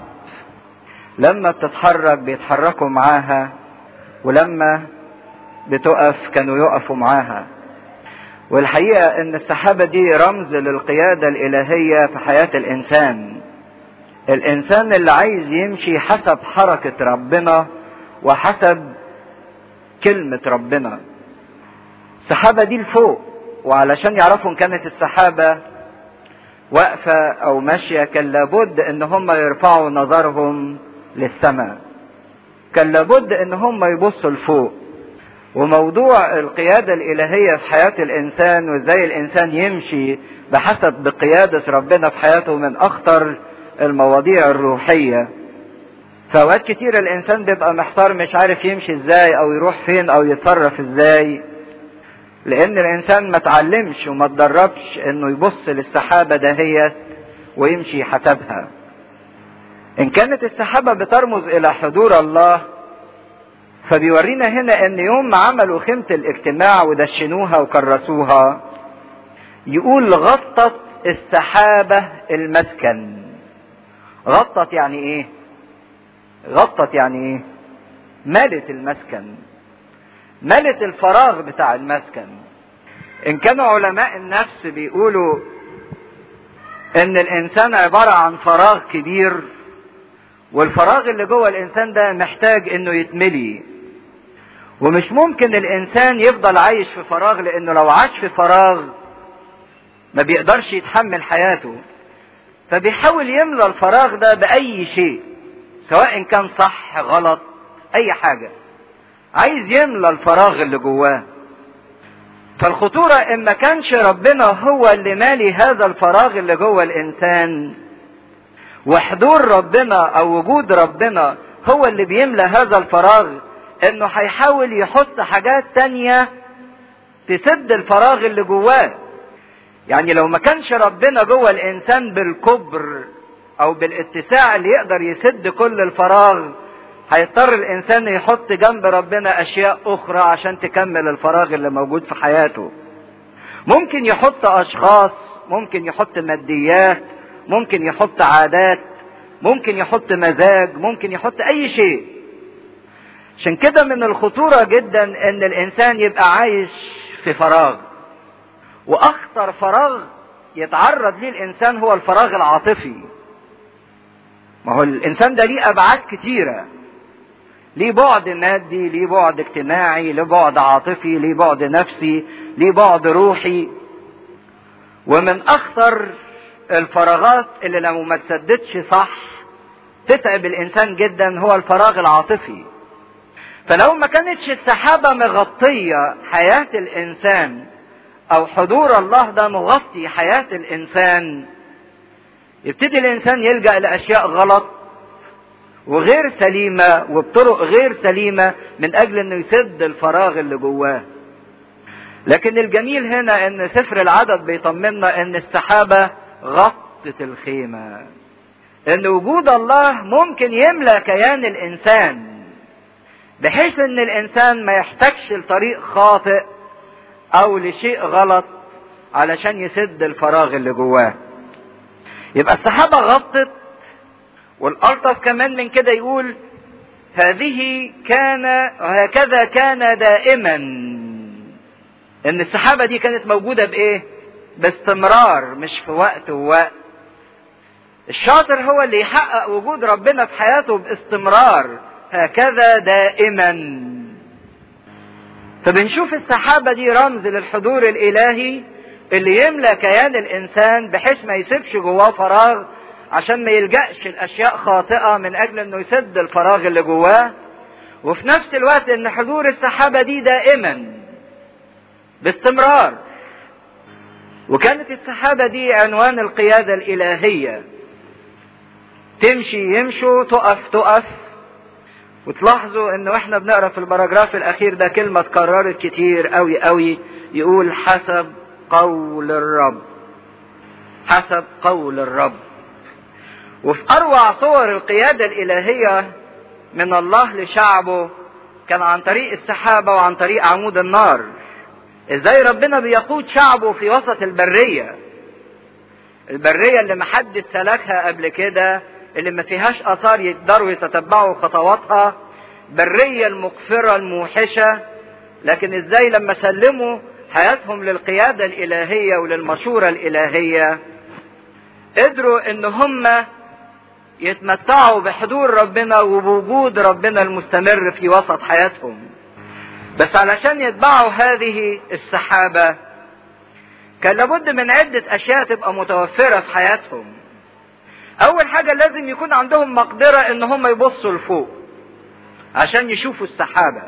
لما بتتحرك بيتحركوا معاها ولما بتقف كانوا يقفوا معاها والحقيقة ان السحابة دي رمز للقيادة الالهية في حياة الانسان الانسان اللي عايز يمشي حسب حركة ربنا وحسب كلمة ربنا السحابة دي لفوق وعلشان يعرفوا ان كانت السحابة واقفة او ماشية كان لابد ان هم يرفعوا نظرهم للسماء كان لابد ان هم يبصوا لفوق وموضوع القيادة الإلهية في حياة الإنسان وإزاي الإنسان يمشي بحسب بقيادة ربنا في حياته من أخطر المواضيع الروحية فأوقات كتير الإنسان بيبقى محتار مش عارف يمشي إزاي أو يروح فين أو يتصرف إزاي لأن الإنسان ما تعلمش وما تدربش إنه يبص للسحابة دهيت ويمشي حسبها إن كانت السحابة بترمز إلى حضور الله فبيورينا هنا ان يوم ما عملوا خيمة الاجتماع ودشنوها وكرسوها يقول غطت السحابة المسكن غطت يعني ايه غطت يعني ايه ملت المسكن ملت الفراغ بتاع المسكن ان كانوا علماء النفس بيقولوا ان الانسان عبارة عن فراغ كبير والفراغ اللي جوه الانسان ده محتاج انه يتملي ومش ممكن الانسان يفضل عايش في فراغ لانه لو عاش في فراغ ما بيقدرش يتحمل حياته فبيحاول يملى الفراغ ده باي شيء سواء كان صح غلط اي حاجة عايز يملى الفراغ اللي جواه فالخطورة ان ما كانش ربنا هو اللي مالي هذا الفراغ اللي جوه الانسان وحضور ربنا او وجود ربنا هو اللي بيملى هذا الفراغ انه هيحاول يحط حاجات تانية تسد الفراغ اللي جواه يعني لو ما كانش ربنا جوه الانسان بالكبر او بالاتساع اللي يقدر يسد كل الفراغ هيضطر الانسان يحط جنب ربنا اشياء اخرى عشان تكمل الفراغ اللي موجود في حياته ممكن يحط اشخاص ممكن يحط ماديات ممكن يحط عادات ممكن يحط مزاج ممكن يحط اي شيء عشان كده من الخطورة جدا ان الانسان يبقى عايش في فراغ واخطر فراغ يتعرض ليه الانسان هو الفراغ العاطفي ما هو الانسان ده ليه ابعاد كتيرة ليه بعد مادي ليه بعد اجتماعي ليه بعد عاطفي ليه بعد نفسي ليه بعد روحي ومن اخطر الفراغات اللي لو ما تسددش صح تتعب الانسان جدا هو الفراغ العاطفي فلو ما كانتش السحابة مغطية حياة الانسان او حضور الله ده مغطي حياة الانسان يبتدي الانسان يلجأ لاشياء غلط وغير سليمة وبطرق غير سليمة من أجل أنه يسد الفراغ اللي جواه لكن الجميل هنا أن سفر العدد بيطمنا أن السحابة غطت الخيمة أن وجود الله ممكن يملى كيان الإنسان بحيث أن الإنسان ما يحتاجش لطريق خاطئ أو لشيء غلط علشان يسد الفراغ اللي جواه يبقى السحابة غطت والألطف كمان من كده يقول هذه كان هكذا كان دائما ان السحابة دي كانت موجودة بايه باستمرار مش في وقت ووقت الشاطر هو اللي يحقق وجود ربنا في حياته باستمرار هكذا دائما فبنشوف السحابة دي رمز للحضور الإلهي اللي يملى كيان الإنسان بحيث ما يسيبش جواه فراغ عشان ما يلجأش الأشياء خاطئة من أجل إنه يسد الفراغ اللي جواه وفي نفس الوقت إن حضور السحابة دي دائما باستمرار وكانت السحابة دي عنوان القيادة الإلهية تمشي يمشوا تقف تقف وتلاحظوا انه احنا بنقرا في البراجراف الاخير ده كلمه اتكررت كتير قوي قوي يقول حسب قول الرب حسب قول الرب وفي اروع صور القياده الالهيه من الله لشعبه كان عن طريق السحابه وعن طريق عمود النار ازاي ربنا بيقود شعبه في وسط البريه البريه اللي محدش سلكها قبل كده اللي ما فيهاش اثار يقدروا يتتبعوا خطواتها بريه المقفره الموحشه لكن ازاي لما سلموا حياتهم للقياده الالهيه وللمشوره الالهيه قدروا ان هم يتمتعوا بحضور ربنا وبوجود ربنا المستمر في وسط حياتهم بس علشان يتبعوا هذه السحابه كان لابد من عده اشياء تبقى متوفره في حياتهم اول حاجه لازم يكون عندهم مقدره ان هم يبصوا لفوق عشان يشوفوا السحابه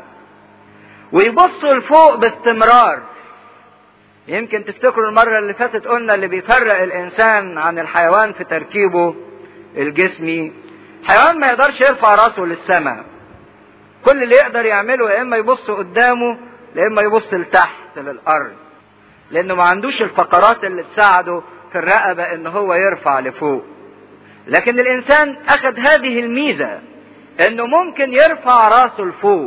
ويبصوا لفوق باستمرار يمكن تفتكروا المره اللي فاتت قلنا اللي بيفرق الانسان عن الحيوان في تركيبه الجسمي حيوان ما يقدرش يرفع راسه للسماء كل اللي يقدر يعمله يا اما يبص قدامه يا اما يبص لتحت للارض لانه ما عندوش الفقرات اللي تساعده في الرقبه ان هو يرفع لفوق لكن الانسان اخذ هذه الميزه انه ممكن يرفع راسه لفوق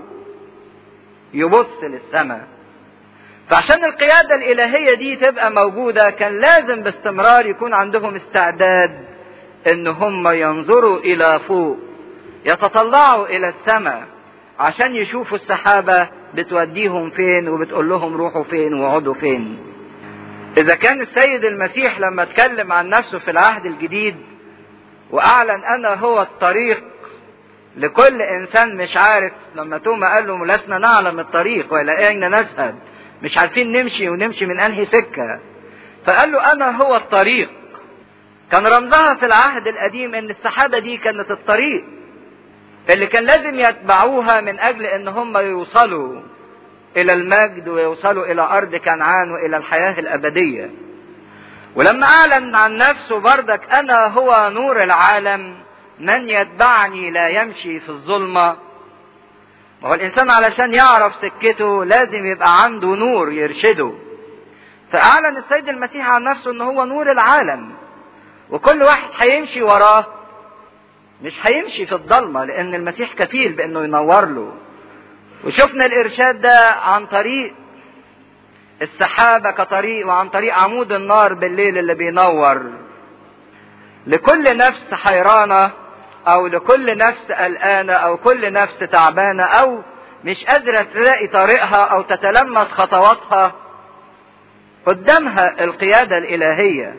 يبص للسماء فعشان القيادة الإلهية دي تبقى موجودة كان لازم باستمرار يكون عندهم استعداد إن هم ينظروا إلى فوق يتطلعوا إلى السماء عشان يشوفوا السحابة بتوديهم فين وبتقول لهم روحوا فين وقعدوا فين إذا كان السيد المسيح لما اتكلم عن نفسه في العهد الجديد واعلن انا هو الطريق لكل انسان مش عارف لما توما قال له لسنا نعلم الطريق والى اين نذهب مش عارفين نمشي ونمشي من انهي سكه فقال له انا هو الطريق كان رمزها في العهد القديم ان السحابه دي كانت الطريق اللي كان لازم يتبعوها من اجل ان هم يوصلوا الى المجد ويوصلوا الى ارض كنعان والى الحياه الابديه ولما اعلن عن نفسه بردك انا هو نور العالم من يتبعني لا يمشي في الظلمه ما هو الانسان علشان يعرف سكته لازم يبقى عنده نور يرشده فاعلن السيد المسيح عن نفسه ان هو نور العالم وكل واحد هيمشي وراه مش هيمشي في الضلمه لان المسيح كفيل بانه ينور له وشفنا الارشاد ده عن طريق السحابه كطريق وعن طريق عمود النار بالليل اللي بينور لكل نفس حيرانه او لكل نفس قلقانه او كل نفس تعبانه او مش قادره تلاقي طريقها او تتلمس خطواتها قدامها القياده الالهيه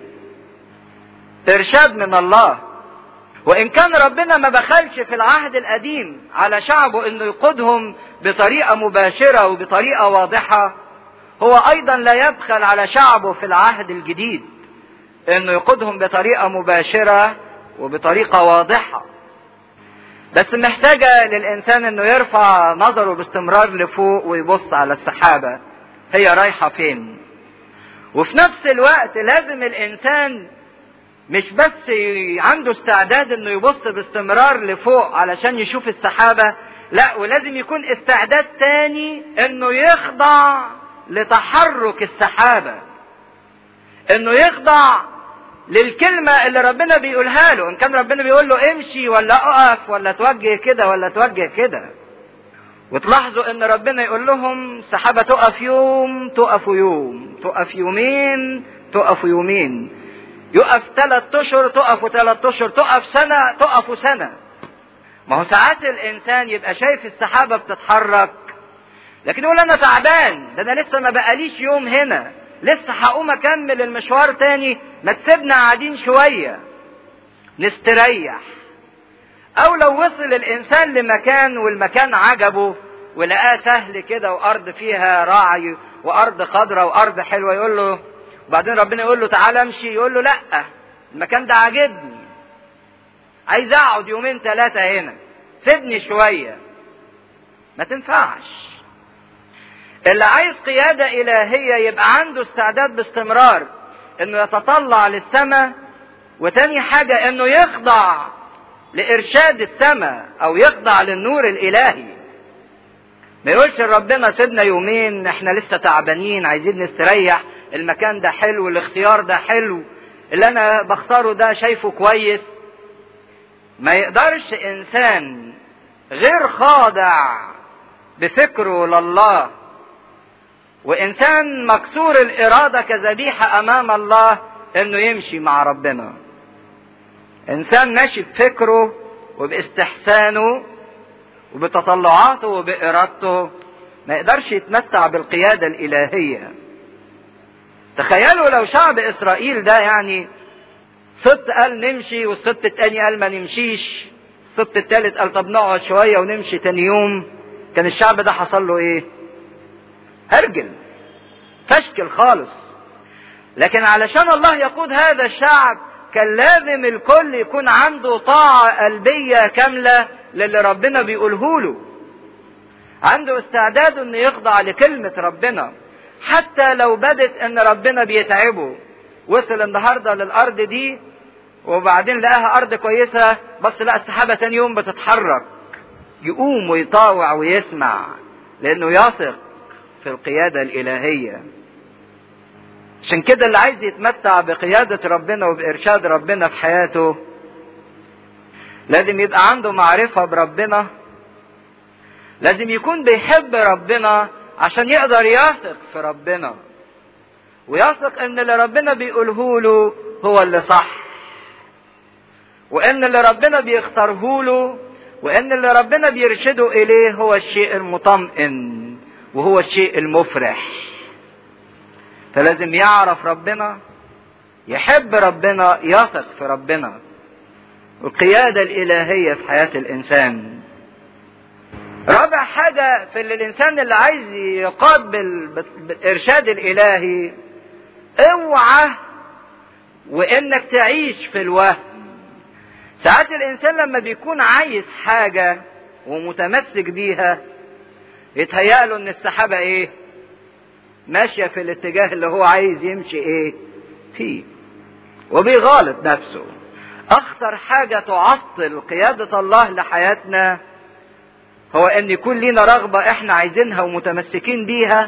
ارشاد من الله وان كان ربنا ما بخلش في العهد القديم على شعبه انه يقودهم بطريقه مباشره وبطريقه واضحه هو ايضا لا يبخل على شعبه في العهد الجديد انه يقودهم بطريقه مباشره وبطريقه واضحه بس محتاجه للانسان انه يرفع نظره باستمرار لفوق ويبص على السحابه هي رايحه فين وفي نفس الوقت لازم الانسان مش بس عنده استعداد انه يبص باستمرار لفوق علشان يشوف السحابة لا ولازم يكون استعداد تاني انه يخضع لتحرك السحابة انه يخضع للكلمة اللي ربنا بيقولها له ان كان ربنا بيقول له امشي ولا اقف ولا توجه كده ولا توجه كده وتلاحظوا ان ربنا يقول لهم سحابة تقف يوم تقف يوم تقف يومين تقف يومين يقف ثلاث اشهر تقف ثلاث اشهر تقف سنة تقف سنة ما هو ساعات الانسان يبقى شايف السحابة بتتحرك لكن يقول انا تعبان ده انا لسه ما بقاليش يوم هنا لسه هقوم اكمل المشوار تاني ما تسيبنا قاعدين شوية نستريح او لو وصل الانسان لمكان والمكان عجبه ولقاه سهل كده وارض فيها راعي وارض خضراء وارض حلوه يقول له وبعدين ربنا يقول له تعالى امشي يقول له لا المكان ده عاجبني عايز اقعد يومين ثلاثه هنا سيبني شويه ما تنفعش اللي عايز قيادة إلهية يبقى عنده استعداد باستمرار إنه يتطلع للسماء وتاني حاجة إنه يخضع لإرشاد السماء أو يخضع للنور الإلهي ما يقولش ربنا سيبنا يومين احنا لسه تعبانين عايزين نستريح المكان ده حلو الاختيار ده حلو اللي انا بختاره ده شايفه كويس ما يقدرش انسان غير خاضع بفكره لله وانسان مكسور الاراده كذبيحه امام الله انه يمشي مع ربنا انسان ماشي بفكره وباستحسانه وبتطلعاته وبارادته ما يقدرش يتمتع بالقياده الالهيه تخيلوا لو شعب اسرائيل ده يعني ست قال نمشي والست التاني قال ما نمشيش الست التالت قال طب نقعد شويه ونمشي تاني يوم كان الشعب ده حصل له ايه هرجل فشكل خالص لكن علشان الله يقود هذا الشعب كان لازم الكل يكون عنده طاعة قلبية كاملة للي ربنا بيقوله له عنده استعداد انه يخضع لكلمة ربنا حتى لو بدت ان ربنا بيتعبه وصل النهارده للارض دي وبعدين لقاها ارض كويسة بس لقى السحابة تاني يوم بتتحرك يقوم ويطاوع ويسمع لانه يثق في القيادة الإلهية عشان كده اللي عايز يتمتع بقيادة ربنا وبإرشاد ربنا في حياته لازم يبقى عنده معرفة بربنا لازم يكون بيحب ربنا عشان يقدر يثق في ربنا ويثق ان اللي ربنا بيقوله له هو اللي صح وان اللي ربنا بيختاره له وان اللي ربنا بيرشده اليه هو الشيء المطمئن وهو الشيء المفرح فلازم يعرف ربنا يحب ربنا يثق في ربنا القيادة الإلهية في حياة الإنسان رابع حاجة في اللي الإنسان اللي عايز يقاد بالإرشاد الإلهي اوعى وإنك تعيش في الوهم ساعات الإنسان لما بيكون عايز حاجة ومتمسك بيها يتهيأ ان السحابة ايه ماشية في الاتجاه اللي هو عايز يمشي ايه فيه وبيغالط نفسه اخطر حاجة تعطل قيادة الله لحياتنا هو ان يكون لينا رغبة احنا عايزينها ومتمسكين بيها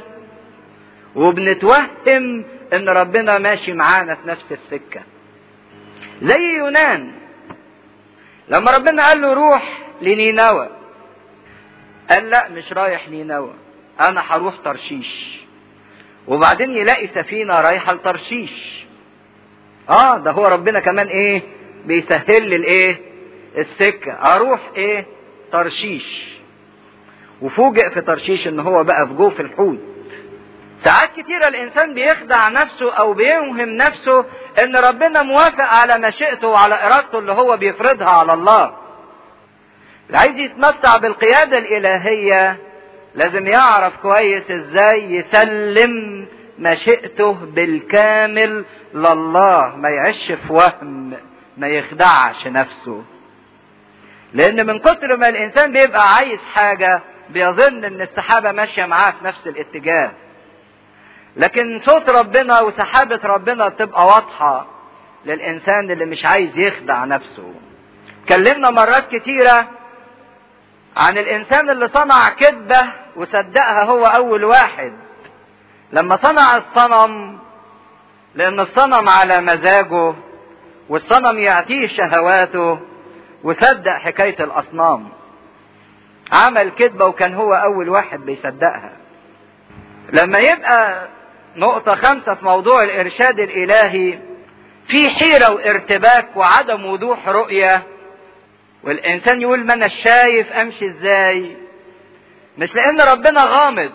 وبنتوهم ان ربنا ماشي معانا في نفس السكة زي يونان لما ربنا قال له روح لنينوى قال لا مش رايح نينوى انا هروح ترشيش وبعدين يلاقي سفينه رايحه لترشيش اه ده هو ربنا كمان ايه بيسهل لي الايه السكه اروح ايه ترشيش وفوجئ في ترشيش ان هو بقى في جوف الحوت ساعات كتيرة الإنسان بيخدع نفسه أو بيوهم نفسه إن ربنا موافق على مشيئته وعلى إرادته اللي هو بيفرضها على الله. اللي عايز يتمتع بالقيادة الإلهية لازم يعرف كويس ازاي يسلم مشيئته بالكامل لله ما يعيش في وهم ما يخدعش نفسه لان من كتر ما الانسان بيبقى عايز حاجة بيظن ان السحابة ماشية معاه في نفس الاتجاه لكن صوت ربنا وسحابة ربنا بتبقى واضحة للإنسان اللي مش عايز يخدع نفسه اتكلمنا مرات كتيرة عن الإنسان اللي صنع كذبة وصدقها هو أول واحد لما صنع الصنم لأن الصنم على مزاجه والصنم يعطيه شهواته وصدق حكاية الأصنام عمل كذبة وكان هو أول واحد بيصدقها لما يبقى نقطة خمسة في موضوع الإرشاد الإلهي في حيرة وارتباك وعدم وضوح رؤية والإنسان يقول ما أنا شايف أمشي إزاي مش لأن ربنا غامض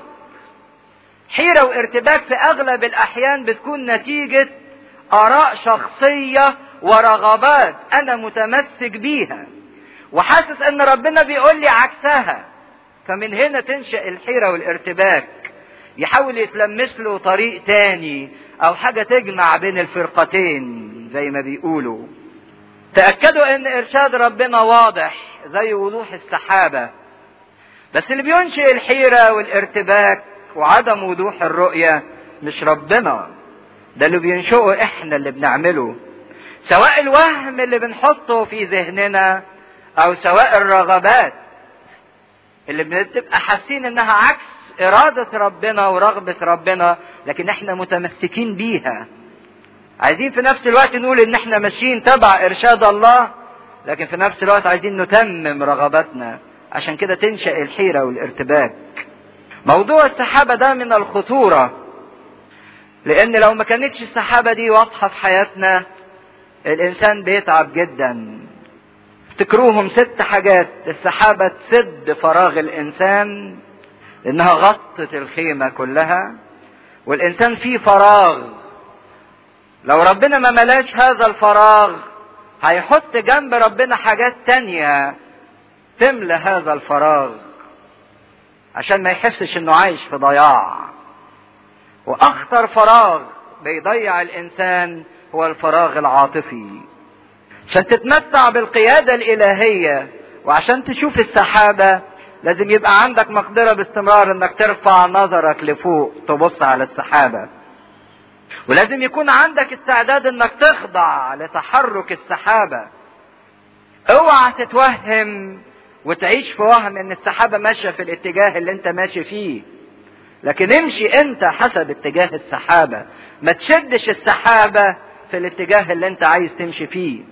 حيرة وارتباك في أغلب الأحيان بتكون نتيجة آراء شخصية ورغبات أنا متمسك بيها وحاسس ان ربنا بيقول لي عكسها فمن هنا تنشأ الحيرة والارتباك يحاول يتلمس له طريق تاني او حاجة تجمع بين الفرقتين زي ما بيقولوا تأكدوا ان ارشاد ربنا واضح زي وضوح السحابة بس اللي بينشئ الحيرة والارتباك وعدم وضوح الرؤية مش ربنا ده اللي بينشئه احنا اللي بنعمله سواء الوهم اللي بنحطه في ذهننا او سواء الرغبات اللي بتبقى حاسين انها عكس ارادة ربنا ورغبة ربنا لكن احنا متمسكين بيها عايزين في نفس الوقت نقول ان احنا ماشيين تبع ارشاد الله لكن في نفس الوقت عايزين نتمم رغباتنا عشان كده تنشأ الحيرة والارتباك موضوع السحابة ده من الخطورة لان لو ما كانتش السحابة دي واضحة في حياتنا الانسان بيتعب جدا افتكروهم ست حاجات السحابة تسد فراغ الإنسان لأنها غطت الخيمة كلها والإنسان فيه فراغ لو ربنا ما ملاش هذا الفراغ هيحط جنب ربنا حاجات تانية تملى هذا الفراغ عشان ما يحسش انه عايش في ضياع واخطر فراغ بيضيع الانسان هو الفراغ العاطفي عشان تتمتع بالقيادة الإلهية وعشان تشوف السحابة لازم يبقى عندك مقدرة باستمرار انك ترفع نظرك لفوق تبص على السحابة ولازم يكون عندك استعداد انك تخضع لتحرك السحابة اوعى تتوهم وتعيش في وهم ان السحابة ماشية في الاتجاه اللي انت ماشي فيه لكن امشي انت حسب اتجاه السحابة ما تشدش السحابة في الاتجاه اللي انت عايز تمشي فيه